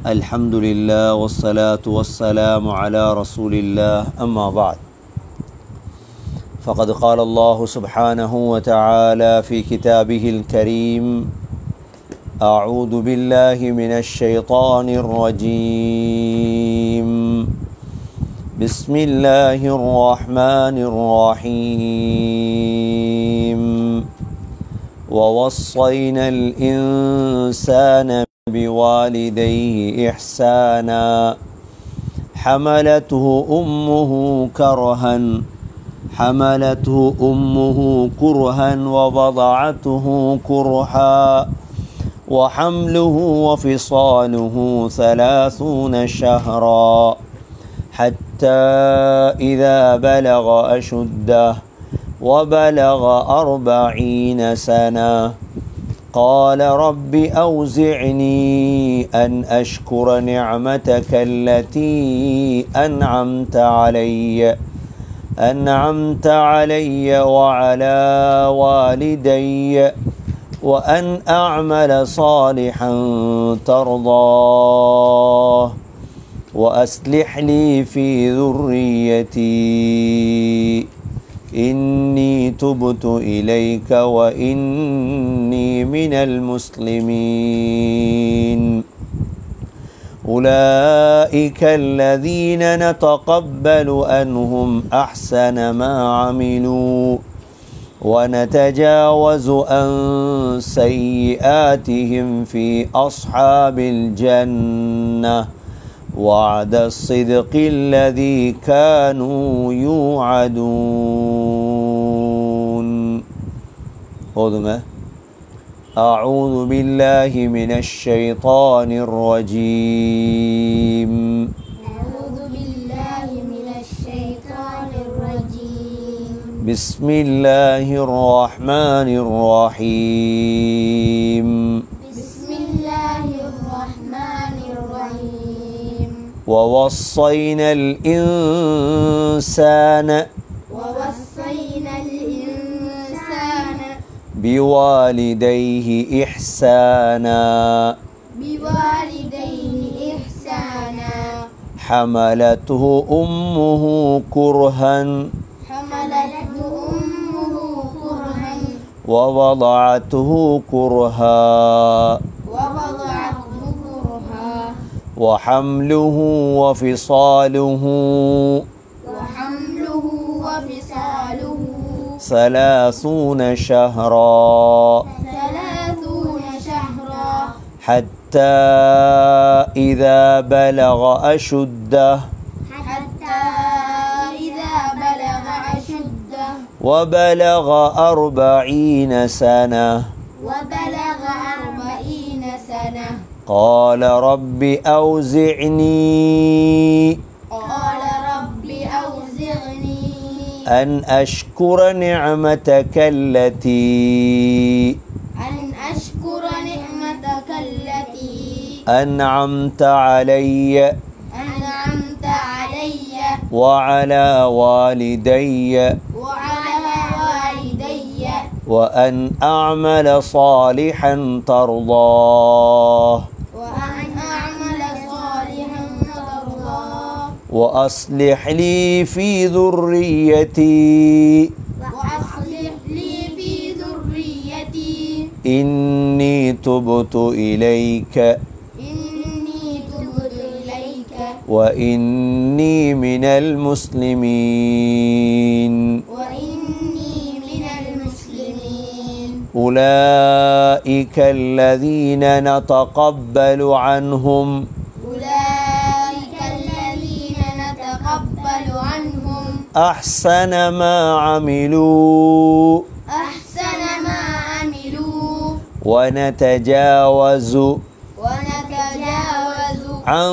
الحمد لله والصلاة والسلام على رسول الله أما بعد فقد قال الله سبحانه وتعالى في كتابه الكريم أعوذ بالله من الشيطان الرجيم بسم الله الرحمن الرحيم ووصينا الإنسان بوالديه إحسانا حملته أمه كرها حملته أمه كرها ووضعته كرها وحمله وفصاله ثلاثون شهرا حتى إذا بلغ أشده وبلغ أربعين سنة قال رب أوزعني أن أشكر نعمتك التي أنعمت علي أنعمت علي وعلى والدي وأن أعمل صالحا ترضاه وأصلح لي في ذريتي إني تبت إليك وإني من المسلمين أولئك الذين نتقبل عنهم أحسن ما عملوا ونتجاوز عن سيئاتهم في أصحاب الجنة وعد الصدق الذي كانوا يوعدون போதுங்க أعوذ بالله من الشيطان الرجيم أعوذ بالله من الشيطان الرجيم بسم الله الرحمن الرحيم بسم الله الرحمن الرحيم ووصينا الإنسان ووصينا الإنسان بوالديه إحسانا بوالديه إحسانا حملته أمه كرها حملته أمه كرها ووضعته كرها ووضعته كرها وحمله وفصاله وحمله وفصاله ثلاثون شهرا ثلاثون شهرا حتى إذا بلغ أشده حتى إذا بلغ أشده وبلغ أربعين سنة وبلغ أربعين سنة قال رب أوزعني قال رب أوزعني أن أشكر نعمتك التي أن أشكر نعمتك التي أنعمت علي أنعمت علي وعلى والدي وعلى والدي وأن أعمل صالحا ترضاه وأن أعمل صالحا ترضاه وأصلح لي في ذريتي وأصلح لي في ذريتي إني تبت إليك إني تبت إليك وإني من المسلمين وإني من المسلمين أولئك الذين نتقبل عنهم أولئك الذين نتقبل عنهم أحسن ما عملوا أحسن ما عملوا ونتجاوز ونتجاوز عن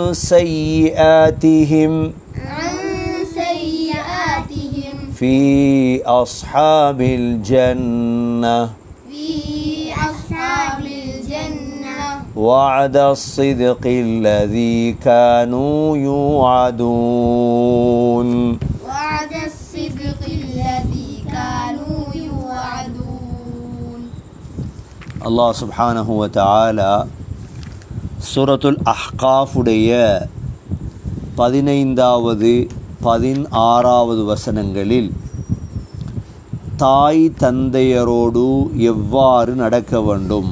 سيئاتهم عن سيئاتهم في أصحاب الجنة في أصحاب الجنة وعد الصدق الذي كانوا يوعدون وعد الصدق الذي كانوا يوعدون அல்லாஹ் சுப்ஹானஹு வ தஆலா சூரத்துல் அஹ்காஃபுடைய பதினைந்தாவது பதினாறாவது வசனங்களில் தாய் தந்தையரோடு எவ்வாறு நடக்க வேண்டும்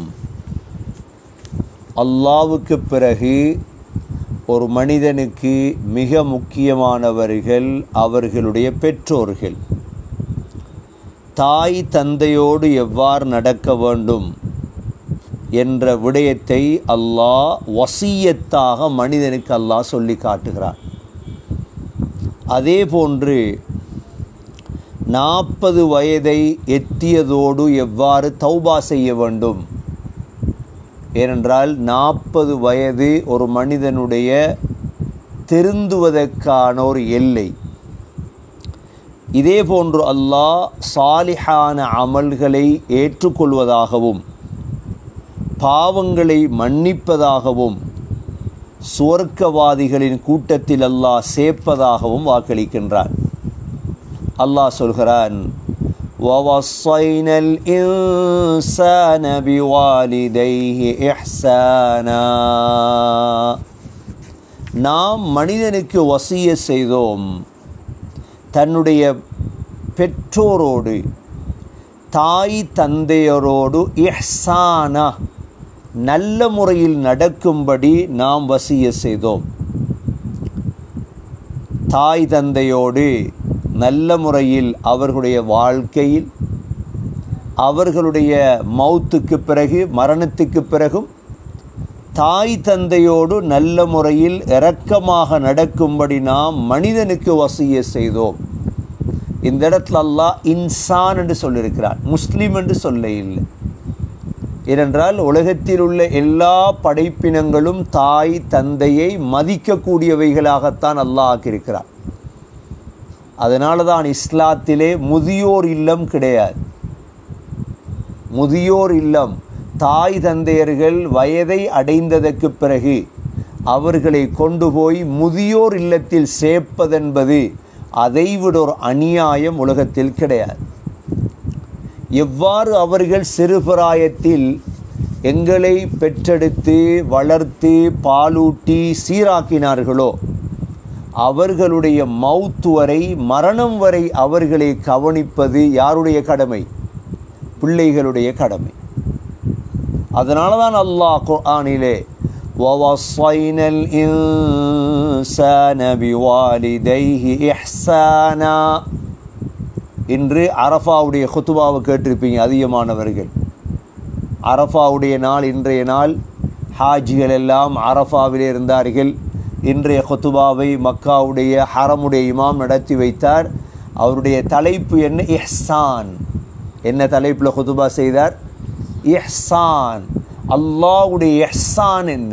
அல்லாவுக்கு பிறகு ஒரு மனிதனுக்கு மிக முக்கியமானவர்கள் அவர்களுடைய பெற்றோர்கள் தாய் தந்தையோடு எவ்வாறு நடக்க வேண்டும் என்ற விடயத்தை அல்லாஹ் வசியத்தாக மனிதனுக்கு அல்லாஹ் சொல்லி காட்டுகிறார் அதே போன்று நாற்பது வயதை எத்தியதோடு எவ்வாறு தௌபா செய்ய வேண்டும் ஏனென்றால் நாற்பது வயது ஒரு மனிதனுடைய திருந்துவதற்கான ஒரு எல்லை இதே போன்று அல்லாஹ் சாலிஹான அமல்களை ஏற்றுக்கொள்வதாகவும் பாவங்களை மன்னிப்பதாகவும் சுவர்க்கவாதிகளின் கூட்டத்தில் அல்லாஹ் சேர்ப்பதாகவும் வாக்களிக்கின்றான் அல்லாஹ் சொல்கிறான் ووصينا الإنسان بوالديه إحسانا நாம் மனிதனுக்கு வசிய செய்தோம் தன்னுடைய பெற்றோரோடு தாய் தந்தையரோடு இஹ்சானா நல்ல முறையில் நடக்கும்படி நாம் வசிய செய்தோம் தாய் தந்தையோடு நல்ல முறையில் அவர்களுடைய வாழ்க்கையில் அவர்களுடைய மௌத்துக்கு பிறகு மரணத்துக்கு பிறகும் தாய் தந்தையோடு நல்ல முறையில் இரக்கமாக நடக்கும்படி நாம் மனிதனுக்கு வசிய செய்தோம் இந்த இடத்துல அல்லாஹ் இன்சான் என்று சொல்லியிருக்கிறார் முஸ்லீம் என்று சொல்ல இல்லை ஏனென்றால் உலகத்தில் உள்ள எல்லா படைப்பினங்களும் தாய் தந்தையை மதிக்கக்கூடியவைகளாகத்தான் அல்லாஹ் ஆக்கியிருக்கிறார் அதனால தான் இஸ்லாத்திலே முதியோர் இல்லம் கிடையாது முதியோர் இல்லம் தாய் தந்தையர்கள் வயதை அடைந்ததற்கு பிறகு அவர்களை கொண்டு போய் முதியோர் இல்லத்தில் சேர்ப்பதென்பது அதைவிட ஒரு அநியாயம் உலகத்தில் கிடையாது எவ்வாறு அவர்கள் சிறுபிராயத்தில் எங்களை பெற்றெடுத்து வளர்த்து பாலூட்டி சீராக்கினார்களோ அவர்களுடைய மவுத்து வரை மரணம் வரை அவர்களை கவனிப்பது யாருடைய கடமை பிள்ளைகளுடைய கடமை அதனால தான் அல்லாஹ் குர்ஆனிலே وَوَصَّيْنَا الْإِنسَانَ بِوَالِدَيْهِ إِحْسَانًا இன்று அரஃபாவுடைய குத்துபாவை கேட்டிருப்பீங்க அதிகமானவர்கள் அரஃபாவுடைய நாள் இன்றைய நாள் ஹாஜிகள் எல்லாம் அரஃபாவிலே இருந்தார்கள் இன்றைய குத்துபாவை மக்காவுடைய ஹரமுடைய இமாம் நடத்தி வைத்தார் அவருடைய தலைப்பு என்ன இஹ்சான் என்ன தலைப்பில் குத்துபா செய்தார் இஹ்சான் அல்லாஹுடைய எஹ்சான் என்ன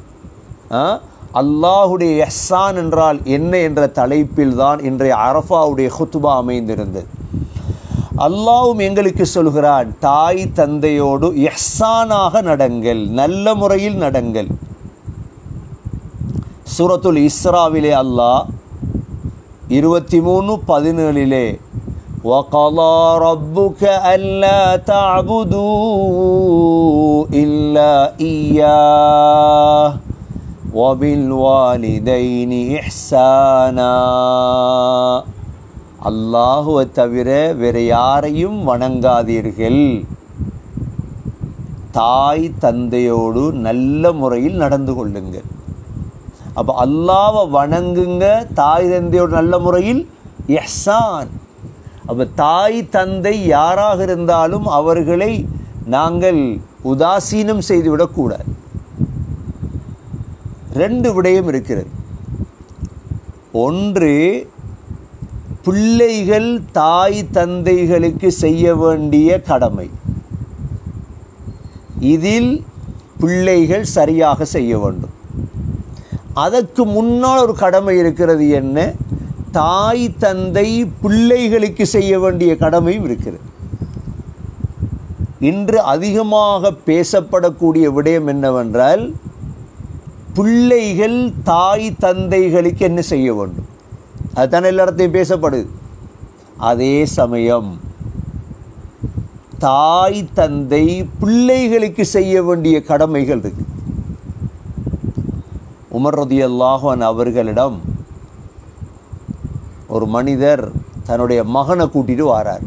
அல்லாஹுடைய எஹ்சான் என்றால் என்ன என்ற தலைப்பில் தான் இன்றைய அரஃபாவுடைய குத்துபா அமைந்திருந்தது அல்லாவும் எங்களுக்கு சொல்கிறான் தாய் தந்தையோடு எஹ்சானாக நடங்கள் நல்ல முறையில் நடங்கள் சூரத்துல் இஸ்ராவிலே அல்லாஹ் இருபத்தி மூணு பதினேழிலே وقضى ربك ألا تعبدوا إلا إياه وبالوالدين إحسانا அல்லாஹுவை தவிர வேறு யாரையும் வணங்காதீர்கள் தாய் தந்தையோடு நல்ல முறையில் நடந்து கொள்ளுங்கள் அப்போ அல்லாவை வணங்குங்க தாய் தந்தையோடு நல்ல முறையில் எஹ்சான் அப்போ தாய் தந்தை யாராக இருந்தாலும் அவர்களை நாங்கள் உதாசீனம் செய்துவிடக்கூடாது ரெண்டு விடயம் இருக்கிறது ஒன்று பிள்ளைகள் தாய் தந்தைகளுக்கு செய்ய வேண்டிய கடமை இதில் பிள்ளைகள் சரியாக செய்ய வேண்டும் அதற்கு முன்னால் ஒரு கடமை இருக்கிறது என்ன தாய் தந்தை பிள்ளைகளுக்கு செய்ய வேண்டிய கடமையும் இருக்கிறது இன்று அதிகமாக பேசப்படக்கூடிய விடயம் என்னவென்றால் பிள்ளைகள் தாய் தந்தைகளுக்கு என்ன செய்ய வேண்டும் அதுதான் எல்லா இடத்தையும் பேசப்படுது அதே சமயம் தாய் தந்தை பிள்ளைகளுக்கு செய்ய வேண்டிய கடமைகள் இருக்கு உமர் ரதியல்லாஹன் அவர்களிடம் ஒரு மனிதர் தன்னுடைய மகனை கூட்டிட்டு வாரார்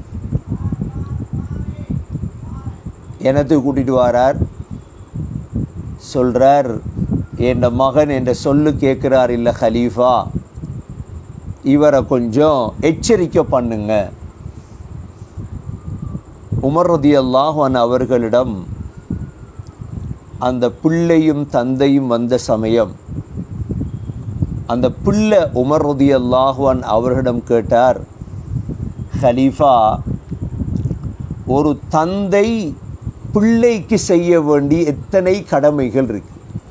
எனத்துக்கு கூட்டிட்டு வாரார் சொல்றார் என் மகன் என்ற சொல்லு கேட்குறார் இல்லை ஹலீஃபா இவரை கொஞ்சம் எச்சரிக்கை பண்ணுங்க உமர் ரதியல்லாஹன் அவர்களிடம் அந்த பிள்ளையும் தந்தையும் வந்த சமயம் அந்த பிள்ளை உமர் ரதியல்லாஹுவன் அவர்களிடம் கேட்டார் ஹலீஃபா ஒரு தந்தை பிள்ளைக்கு செய்ய வேண்டிய எத்தனை கடமைகள் இருக்கு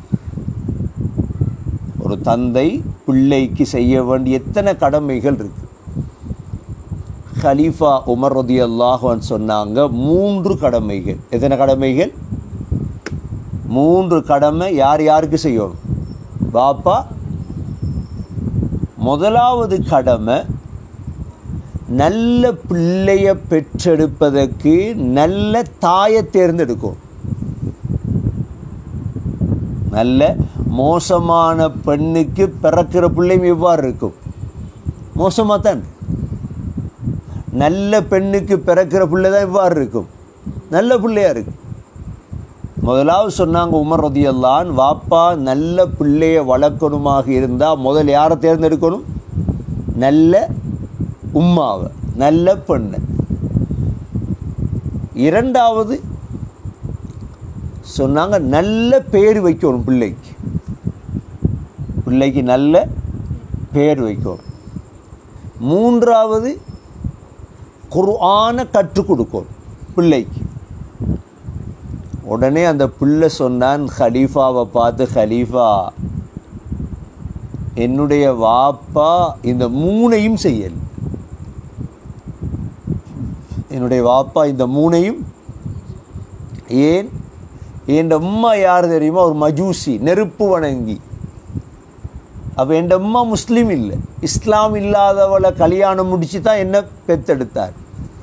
ஒரு தந்தை பிள்ளைக்கு செய்ய வேண்டிய எத்தனை கடமைகள் இருக்கு ஹலீஃபா உமர் ரதி அல்லாஹான் சொன்னாங்க மூன்று கடமைகள் எத்தனை கடமைகள் மூன்று கடமை யார் யாருக்கு செய்யணும் பாப்பா முதலாவது கடமை நல்ல பிள்ளைய பெற்றெடுப்பதற்கு நல்ல தாயை தேர்ந்தெடுக்கும் நல்ல மோசமான பெண்ணுக்கு பிறக்கிற பிள்ளையும் எவ்வாறு இருக்கும் மோசமாக தான் நல்ல பெண்ணுக்கு பிறக்கிற பிள்ளை தான் எவ்வாறு இருக்கும் நல்ல பிள்ளையா இருக்கும் முதலாவது சொன்னாங்க உமர் ரதியல்லான் வாப்பா நல்ல பிள்ளைய வளர்க்கணுமாக இருந்தால் முதல் யாரை தேர்ந்தெடுக்கணும் நல்ல உம்மாவை நல்ல பெண்ணை இரண்டாவது சொன்னாங்க நல்ல பேர் வைக்கணும் பிள்ளைக்கு பிள்ளைக்கு நல்ல பேர் வைக்கணும் மூன்றாவது குர்ஆனை கற்றுக் கொடுக்கணும் பிள்ளைக்கு உடனே அந்த பிள்ளை சொன்னான் ஹலீஃபாவை பார்த்து ஹலீஃபா என்னுடைய வாப்பா இந்த மூணையும் செய்யல் என்னுடைய வாப்பா இந்த மூணையும் ஏன் என் அம்மா யார் தெரியுமா ஒரு மஜூசி நெருப்பு வணங்கி அப்போ என் அம்மா முஸ்லீம் இல்லை இஸ்லாம் இல்லாதவளை கல்யாணம் முடிச்சு தான் என்ன பெத்தெடுத்தார்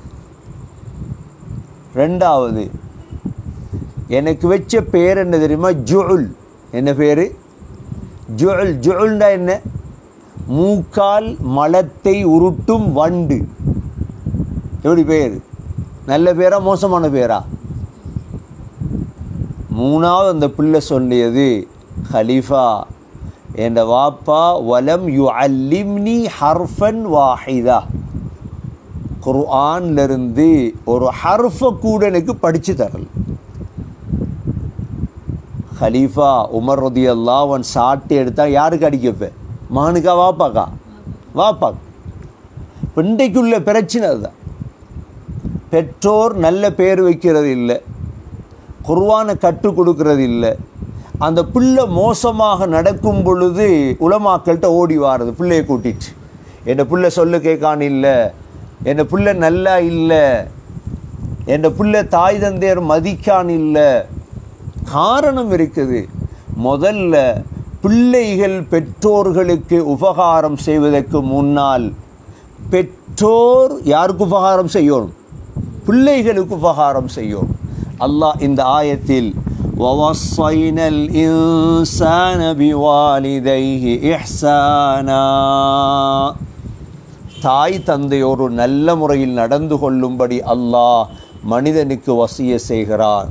ரெண்டாவது எனக்கு வச்ச பேர் என்ன தெரியுமா ஜுல் என்ன பேர் ஜுல் ஜுல்னா என்ன மூக்கால் மலத்தை உருட்டும் வண்டு எப்படி பேர் நல்ல பேரா மோசமான பேரா மூணாவது அந்த பிள்ளை சொல்லியது ஹலீஃபா என் வாப்பா வலம் யு அல்லிம்னி ஹர்ஃபன் வாஹிதா குர்ஆன்லேருந்து ஒரு ஹர்ஃபை கூட எனக்கு படித்து தரல ஹலீஃபா உமர் ரதி அவன் சாட்டி எடுத்தா யாருக்கு அடிக்கப்ப மகனுக்கா வாப்பாக்கா வாப்பா இன்றைக்குள்ள பிரச்சனை அதுதான் பெற்றோர் நல்ல பேர் வைக்கிறது இல்லை குர்வானை கற்றுக் கொடுக்கறது இல்லை அந்த பிள்ளை மோசமாக நடக்கும் பொழுது உலமாக்கள்கிட்ட ஓடி வாரது பிள்ளையை கூட்டிட்டு என் பிள்ளை சொல்லு கேட்கான் இல்லை என் பிள்ளை நல்லா இல்லை என் பிள்ளை தாய் தந்தையர் மதிக்கான் இல்லை காரணம் இருக்குது முதல்ல பிள்ளைகள் பெற்றோர்களுக்கு உபகாரம் செய்வதற்கு முன்னால் பெற்றோர் யாருக்கு உபகாரம் செய்யணும் பிள்ளைகளுக்கு உபகாரம் செய்யும் அல்லாஹ் இந்த ஆயத்தில் وَوَصَّيْنَا الْإِنسَانَ بِوَالِدَيْهِ إِحْسَانًا தாய் தந்தையோடு நல்ல முறையில் நடந்து கொள்ளும்படி அல்லாஹ் மனிதனுக்கு வசிய செய்கிறான்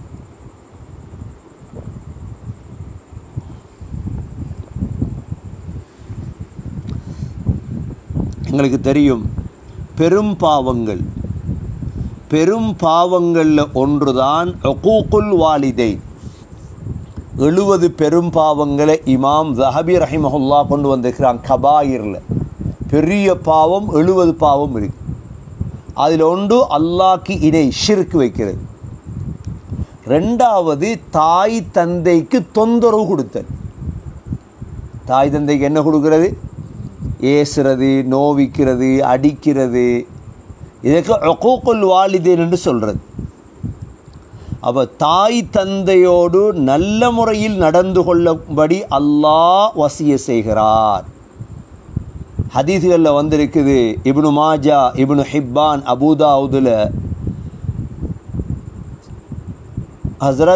எங்களுக்கு தெரியும் பெரும் பாவங்கள் பெரும் பாவங்களில் ஒன்றுதான் ஒகூக்குல் வாலிதை எழுபது பெரும் பாவங்களை இமாம் ஜஹபி ரஹிமஹுல்லா கொண்டு வந்திருக்கிறான் கபாயிரில் பெரிய பாவம் எழுபது பாவம் இருக்கு அதில் ஒன்று அல்லாக்கு இணை ஷிர்க் வைக்கிறது ரெண்டாவது தாய் தந்தைக்கு தொந்தரவு கொடுத்தல் தாய் தந்தைக்கு என்ன கொடுக்கிறது ஏசுறது நோவிக்கிறது அடிக்கிறது இதுக்கு ஒகூக்குல் வாலிதேன் என்று சொல்கிறது அப்போ தாய் தந்தையோடு நல்ல முறையில் நடந்து கொள்ளும்படி அல்லாஹ் வசிய செய்கிறார் ஹதீஸ்களில் வந்திருக்குது இப்னு மாஜா இப்னு ஹிப்பான் அபூதாவுதில் ஹசரத்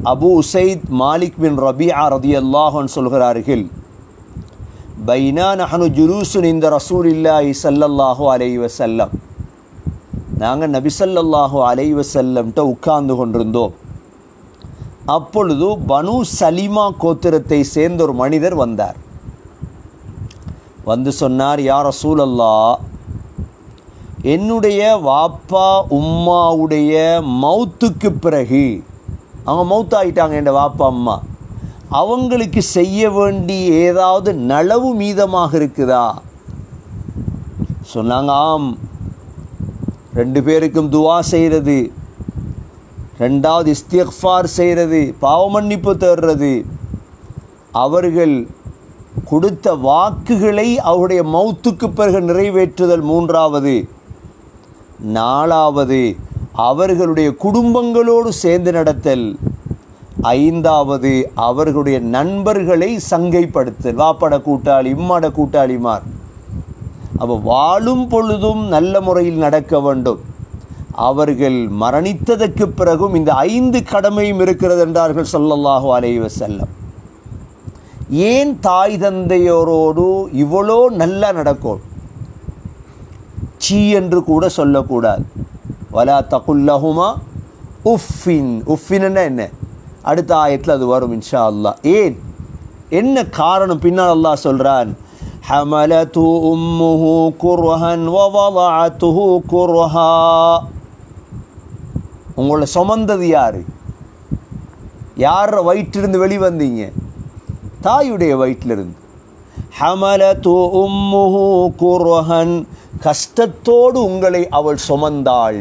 அபு உசைத் மாலிக் பின் ரபியா ரதியல்லாஹன் சொல்கிறார்கள் பைனா நஹனு ஜுலூசுன் இந்த ரசூலில்லாஹி ஸல்லல்லாஹு அலைஹி வஸல்லம் நாங்கள் நபிசல்லாஹு அலைஹி வஸல்லம்ட்ட உட்கார்ந்து கொண்டிருந்தோம் அப்பொழுது பனு சலிமா கோத்திரத்தை சேர்ந்த ஒரு மனிதர் வந்தார் வந்து சொன்னார் யார் ரசூலல்லா என்னுடைய வாப்பா உம்மாவுடைய மௌத்துக்கு பிறகு அவங்க மௌத் ஆயிட்டாங்க என் வாப்பா அம்மா அவங்களுக்கு செய்ய வேண்டிய ஏதாவது நலவு மீதமாக இருக்குதா சொன்னாங்க ஆம் ரெண்டு பேருக்கும் துவா செய்கிறது ரெண்டாவது இஸ்திக்ஃபார் செய்கிறது பாவ மன்னிப்பு தேடுறது அவர்கள் கொடுத்த வாக்குகளை அவருடைய மௌத்துக்கு பிறகு நிறைவேற்றுதல் மூன்றாவது நாலாவது அவர்களுடைய குடும்பங்களோடு சேர்ந்து நடத்தல் ஐந்தாவது அவர்களுடைய நண்பர்களை சங்கைப்படுத்தல் வாப்பட கூட்டாளி இம்மாட கூட்டாளிமார் அப்போ வாழும் பொழுதும் நல்ல முறையில் நடக்க வேண்டும் அவர்கள் மரணித்ததற்கு பிறகும் இந்த ஐந்து கடமையும் இருக்கிறது என்றார்கள் சொல்லல்லாஹு அலைஹி வஸல்லம் ஏன் தாய் தந்தையோரோடு இவ்வளோ நல்லா நடக்கும் சீ என்று கூட சொல்லக்கூடாது வலா தகுல்லஹுமா உஃபின் உஃபின்னா என்ன அடுத்த ஆயத்தில் அது வரும் இன்ஷா அல்லாஹ் ஏன் என்ன காரணம் பின்னால் அல்லாஹ் சொல்கிறான் حملته أمه كرها ووضعته كرها உங்களை சுமந்தது யாரு யார வயிற்றிலிருந்து வெளிவந்தீங்க தாயுடைய வயிற்றிலிருந்து ஹமலத்து உம்முஹு குர்ஹன் கஷ்டத்தோடு உங்களை அவள் சுமந்தாள்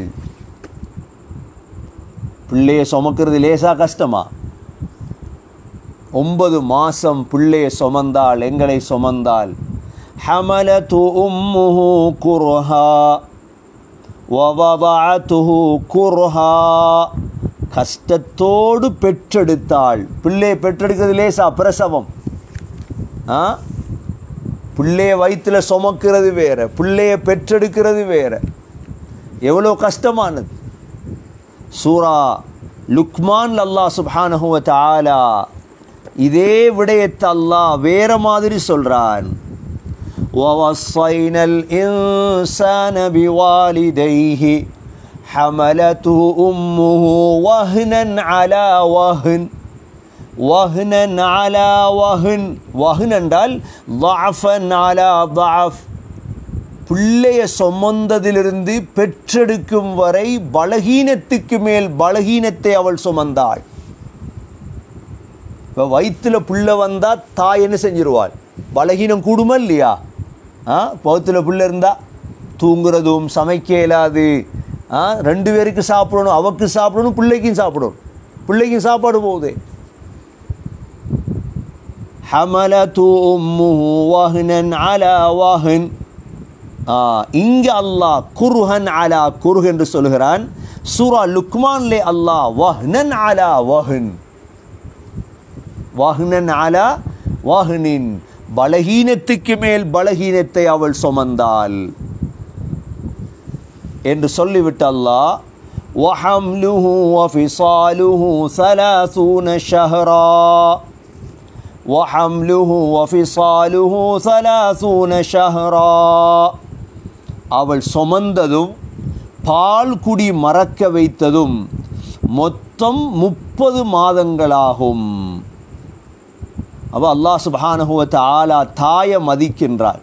பிள்ளைய சுமக்கிறது லேசா கஷ்டமா ஒன்பது மாசம் பிள்ளைய சுமந்தாள் எங்களை சுமந்தாள் ஹமலத்து உம்முஹு குர்ஹா வவதஅத்துஹு குர்ஹா கஷ்டத்தோடு பெற்றெடுத்தாள் பிள்ளையை பெற்றெடுக்கிறது லேசா பிரசவம் ஆ பிள்ளைய வயிற்றுல சுமக்கிறது வேற பிள்ளைய பெற்றெடுக்கிறது வேற எவ்வளோ கஷ்டமானது சூரா லுக்மான் அல்லாஹ் சுப்ஹானஹு வ தஆலா இதே விடயத்தை அல்லாஹ் வேற மாதிரி சொல்றான் ووصينا الإنسان بوالديه حملته أمه وهنا على وهن وهنا على وهن وهن என்றால் ضعفا على ضعف பிள்ளைய சுமந்ததிலிருந்து பெற்றெடுக்கும் வரை பலகீனத்துக்கு மேல் பலகீனத்தை அவள் சுமந்தாள் இப்போ வயிற்றுல புள்ள வந்தால் தாய் என்ன செஞ்சிருவாள் பலகீனம் கூடுமா இல்லையா ஆ பௌத்துல புள்ள இருந்தால் தூங்குறதும் சமைக்க இயலாது ஆ ரெண்டு பேருக்கு சாப்பிடணும் அவக்கு சாப்பிடணும் பிள்ளைக்கும் சாப்பிடணும் பிள்ளைக்கும் சாப்பாடு போகுது ஹமலத்து உம்முஹு வஹ்னன் அலா வஹ்ன் ஆ, இங்க அல்லாஹ் குர்ஹன் அலா குர்ஹ் என்று சொல்கிறான் சூரா லுக்மான்லே அல்லாஹ் வஹ்னன் அலா வஹ்ன் வஹ்னன் அலா வஹ்னின் பலகீனத்துக்கு மேல் பலகீனத்தை அவள் சுமந்தாள் என்று சொல்லிவிட்டு அல்லாஹ் وحمله وفصاله ثلاثون شهرا وحمله وفصاله ثلاثون شهرا அவள் சுமந்ததும் பால் குடி மறக்க வைத்ததும் மொத்தம் முப்பது மாதங்களாகும் அப்போ அல்லாஹ் சுபஹானஹுவத்த ஆலா தாயை மதிக்கின்றாள்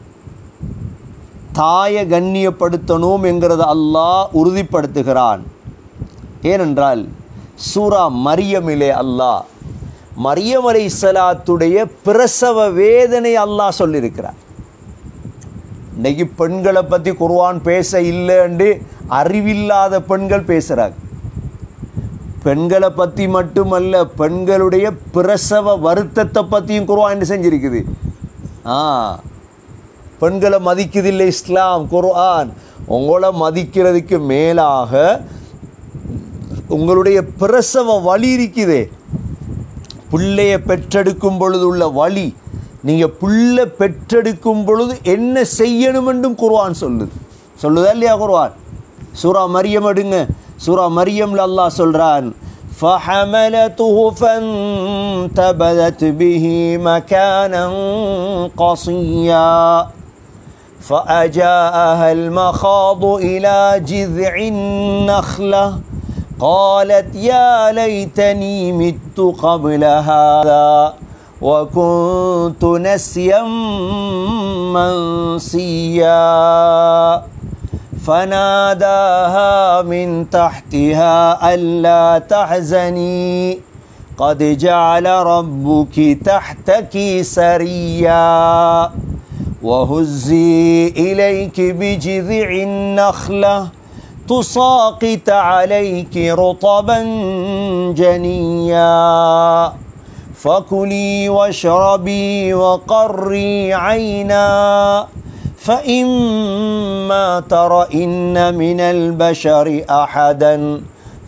தாயை கண்ணியப்படுத்தணும் என்கிறத அல்லாஹ் உறுதிப்படுத்துகிறான் ஏனென்றால் சூரா மரியமிலே அல்லாஹ் மரியம் அலை சலாத்துடைய பிரசவ வேதனை அல்லாஹ் சொல்லியிருக்கிறார் இன்னைக்கு பெண்களை பற்றி குர்ஆன் பேச இல்லைன்னு அறிவில்லாத பெண்கள் பேசுகிறாங்க பெண்களை பற்றி மட்டுமல்ல பெண்களுடைய பிரசவ வருத்தத்தை பற்றியும் குர்ஆன் என்ன செஞ்சிருக்குது ஆ பெண்களை மதிக்குதில்லை இஸ்லாம் குர்ஆன் உங்களை மதிக்கிறதுக்கு மேலாக உங்களுடைய பிரசவ வலி இருக்குதே பிள்ளைய பெற்றெடுக்கும் பொழுது உள்ள வழி நீங்கள் புள்ள பெற்றெடுக்கும் பொழுது என்ன செய்யணும் என்றும் குர்ஆன் சொல்லுது சொல்லுதா இல்லையா குர்ஆன் சூரா மரியம் எடுங்க சூரா மரியம்ல அல்லாஹ் சொல்றான் فحملته فانتبذت به مكانا قصيا فأجاءها المخاض إلى جذع النخلة قالت يا ليتني مت قبل هذا وكنت نسيا منسيا فناداها من تحتها ألا تحزني قد جعل ربك تحتك سريا وهزي إليك بجذع النخلة تساقط عليك رطبا جنيا فكلي واشربي وقري عينا فإما ترئن من البشر أحدا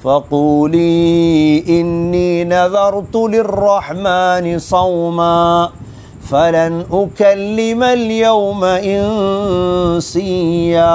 فقولي إني نذرت للرحمن صوما فلن أكلم اليوم إنسيا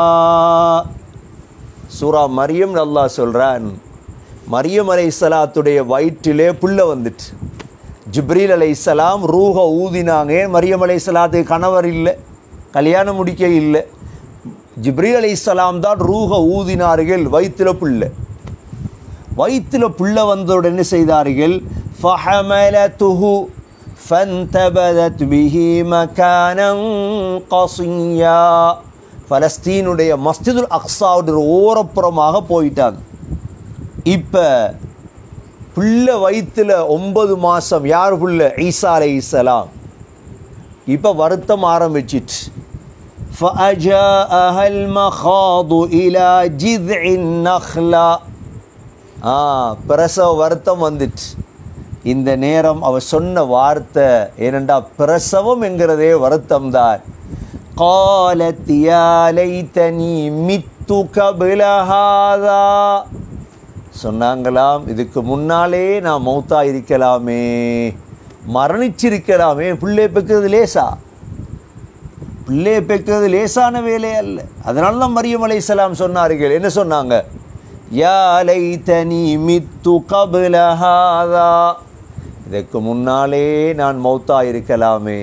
சூரா மரியம் அல்லாஹ் சொல்கிறான் மரியம் அலை சலாத்துடைய வயிற்றிலே புள்ள வந்துட்டு ஜிப்ரீல் அலை சலாம் ரூஹ ஊதினாங்க மரியம் அலை சலாத்துக்கு கணவர் இல்லை கல்யாணம் முடிக்க இல்லை ஜிப்ரீல் அலை சலாம் தான் ரூஹ ஊதினார்கள் வயிற்றில் புள்ள வயிற்றில் புள்ள வந்தோடு என்ன செய்தார்கள் ஃபஹமலதுஹு فانتبذت به مكانا قصيا பலஸ்தீனுடைய மஸ்ஜிதுல் அக்ஸாவுடைய ஓரப்புறமாக போயிட்டாங்க இப்போ புள்ள வயிற்றில் ஒன்பது மாதம் யார் புள்ள ஈசா அலை இஸ்லாம் இப்போ வருத்தம் ஆரம்பிச்சிட்டு فأجاءها المخاض إلى جذع النخلة ஆ பிரசவ வருத்தம் வந்துட்டு இந்த நேரம் அவ சொன்ன வார்த்தை ஏனெண்டா பிரசவம் என்கிறதே வருத்தம் தான் قالت يا ليتني مت قبل هذا சொன்னாங்களாம் இதுக்கு முன்னாலே நான் மௌத்தா இருக்கலாமே மரணிச்சிருக்கலாமே பிள்ளை பெக்கிறது லேசா பிள்ளையை பெக்கிறது லேசான வேலை அல்ல அதனால தான் மரியம் அலைஹிஸ்ஸலாம் சொன்னார்கள் என்ன சொன்னாங்க யா லைத்தனி மித்து கபில ஹாதா இதற்கு முன்னாலே நான் மௌத்தா இருக்கலாமே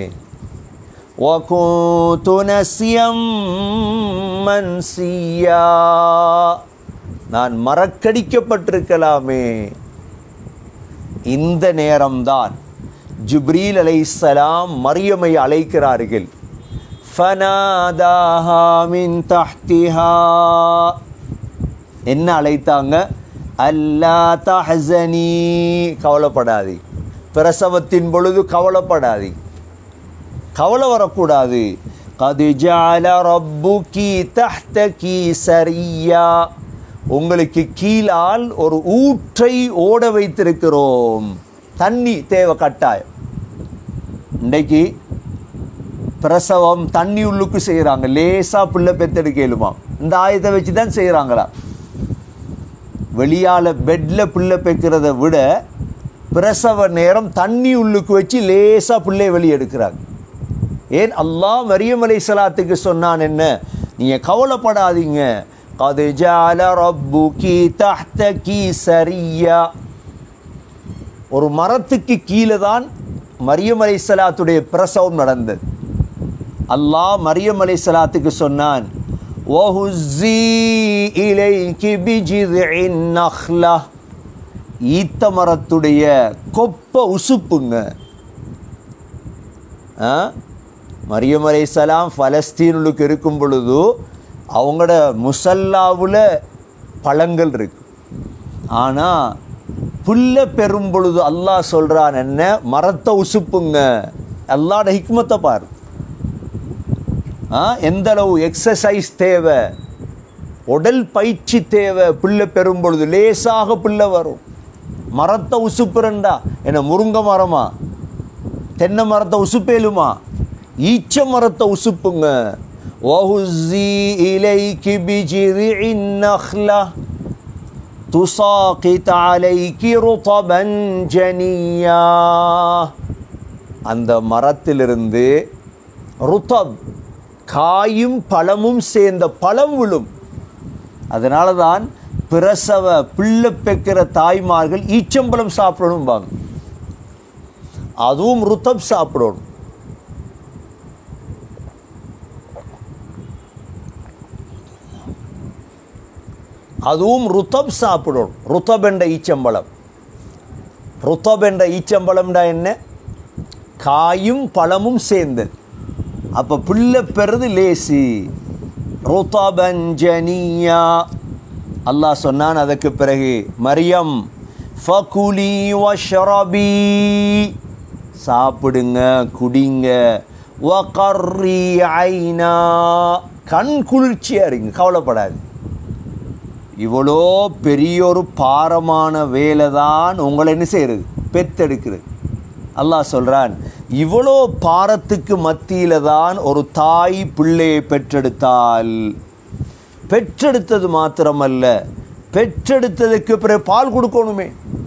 وكنت نسيا منسيا நான் மறக்கடிக்கப்பட்டிருக்கலாமே இந்த நேரம்தான் ஜிப்ரீல் அலைஹிஸ்ஸலாம் மரியமை அழைக்கிறார்கள் ஃபனாதாஹா மின் தஹ்திஹா என்ன அழைத்தாங்க அல்லா தஹசனி கவலைப்படாதே பிரசவத்தின் பொழுது கவலைப்படாதே கவலை வரக்கூடாது கது ஜால ரப்புக்கி தஹ்தகி சரியா உங்களுக்கு கீழால் ஒரு ஊற்றை ஓட வைத்திருக்கிறோம் தண்ணி தேவை கட்டாயம் இன்றைக்கு பிரசவம் தண்ணி உள்ளுக்கு செய்கிறாங்க லேசாக பிள்ளை பெத்தெடுக்கலுமா இந்த ஆயத்தை வச்சு தான் செய்கிறாங்களா வெளியால் பெட்டில் பிள்ளை பெக்கிறத விட பிரசவ நேரம் தண்ணி உள்ளுக்கு வச்சு லேசாக பிள்ளை வெளியே எடுக்கிறாங்க ஏன் அல்லாஹ் மரியம் அலை சலாத்துக்கு சொன்னான் என்ன நீங்கள் கவலைப்படாதீங்க கது ஜால ரப்புகி தஹ்தகி சரியா ஒரு மரத்துக்கு கீழே தான் மரியம் அலை சலாத்துடைய பிரசவம் நடந்தது அல்லாஹ் மரியம் அலை சலாத்துக்கு சொன்னான் وَهُزِّي إِلَيْكِ بِجِذْعِ النَّخْلَةِ ஈத்த மரத்துடைய கொப்ப உசுப்புங்க ஆ? மரியம் அலைசலாம் பலஸ்தீனுக்கு இருக்கும் பொழுது அவங்களோட முசல்லாவில் பழங்கள் இருக்கு ஆனால் புல்ல பெறும் பொழுது அல்லாஹ் சொல்கிறான் என்ன மரத்தை உசுப்புங்க அல்லாட ஹிக்மத்தை பாரு ஆ எந்த அளவு எக்ஸசைஸ் தேவை உடல் பயிற்சி தேவை புல்லை பெறும் பொழுது லேசாக புல்லை வரும் மரத்தை உசுப்புறண்டா என்ன முருங்கை மரமா தென்னை மரத்தை உசுப்பேலுமா ஈச்ச மரத்தை உசுப்புங்க وَهُزِّي إِلَيْكِ بِجِذِعِ النَّخْلَةِ تُسَاقِطْ عَلَيْكِ رُطَبًا جَنِيًّا அந்த மரத்திலிருந்து ருத்தப் காயும் பழமும் சேர்ந்த பழம் விழும் அதனால தான் பிரசவ பிள்ளை பெக்கிற தாய்மார்கள் ஈச்சம்பழம் சாப்பிடணும்பாங்க அதுவும் ருத்தப் சாப்பிடணும் அதுவும் ருத்தப் சாப்பிடணும் ருத்தப் என்ற ஈச்சம்பழம் ருத்தப் என்ற ஈச்சம்பழம்டா என்ன காயும் பழமும் சேர்ந்தது அப்போ பிள்ளை பெறது லேசி ருத்தபஞ்சனியா அல்லாஹ் சொன்னான் அதுக்கு பிறகு மரியம் ஃபகுலி வஷ்ரபி சாப்பிடுங்க குடிங்க வகர்ரி ஐனா கண் குளிர்ச்சியாக இருங்க கவலைப்படாது இவ்வளோ பெரிய ஒரு பாரமான வேலை தான் உங்களை என்ன செய்கிறது பெத்தெடுக்கிறது அல்லாஹ் சொல்கிறான் இவ்வளோ பாரத்துக்கு மத்தியில் தான் ஒரு தாய் பிள்ளையை பெற்றெடுத்தால் பெற்றெடுத்தது மாத்திரமல்ல பெற்றெடுத்ததுக்கு பிறகு பால் கொடுக்கணுமே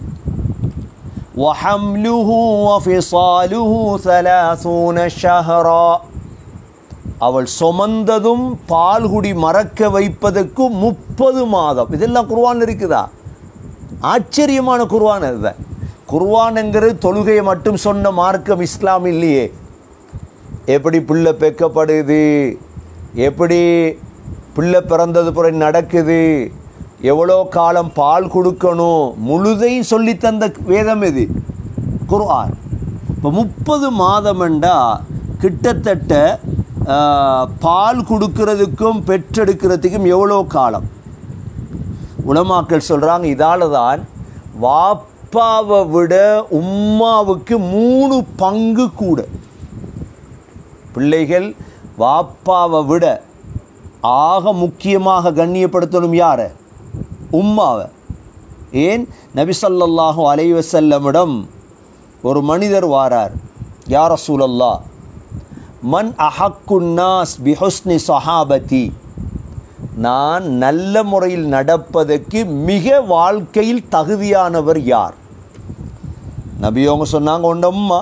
وحمله وفصاله ثلاثون شهرا அவள் சுமந்ததும் பால்குடி மறக்க வைப்பதற்கு முப்பது மாதம் இதெல்லாம் குர்வான் இருக்குதா ஆச்சரியமான குர்வான் அதுதான் குர்வான்ங்கிறது தொழுகையை மட்டும் சொன்ன மார்க்கம் இஸ்லாம் இல்லையே எப்படி பிள்ளை பெக்கப்படுது எப்படி பிள்ளை பிறந்தது பிறகு நடக்குது எவ்வளோ காலம் பால் கொடுக்கணும் முழுதையும் சொல்லி தந்த வேதம் எது குர்ஆன் இப்போ முப்பது மாதம்ண்டா கிட்டத்தட்ட ஆ, பால் கொடுக்கறதுக்கும் பெற்றெடுக்கிறதுக்கும் எவ்வளோ காலம் உலமாக்கள் சொல்கிறாங்க இதால தான் வாப்பாவை விட உம்மாவுக்கு மூணு பங்கு கூட பிள்ளைகள் வாப்பாவை விட ஆக முக்கியமாக கண்ணியப்படுத்தணும் யாரை உம்மாவை ஏன் நபி ஸல்லல்லாஹு அலைஹி வஸல்லமிடம் ஒரு மனிதர் வாரார் யா ரசூலல்லாஹ் மன் அஹக்குன்னாஸ் பிஹுஸ்னி சஹாபதி நான் நல்ல முறையில் நடப்பதற்கு மிக வாழ்க்கையில் தகுதியானவர் யார் நபி அவங்க சொன்னாங்க உண்ட உம்மா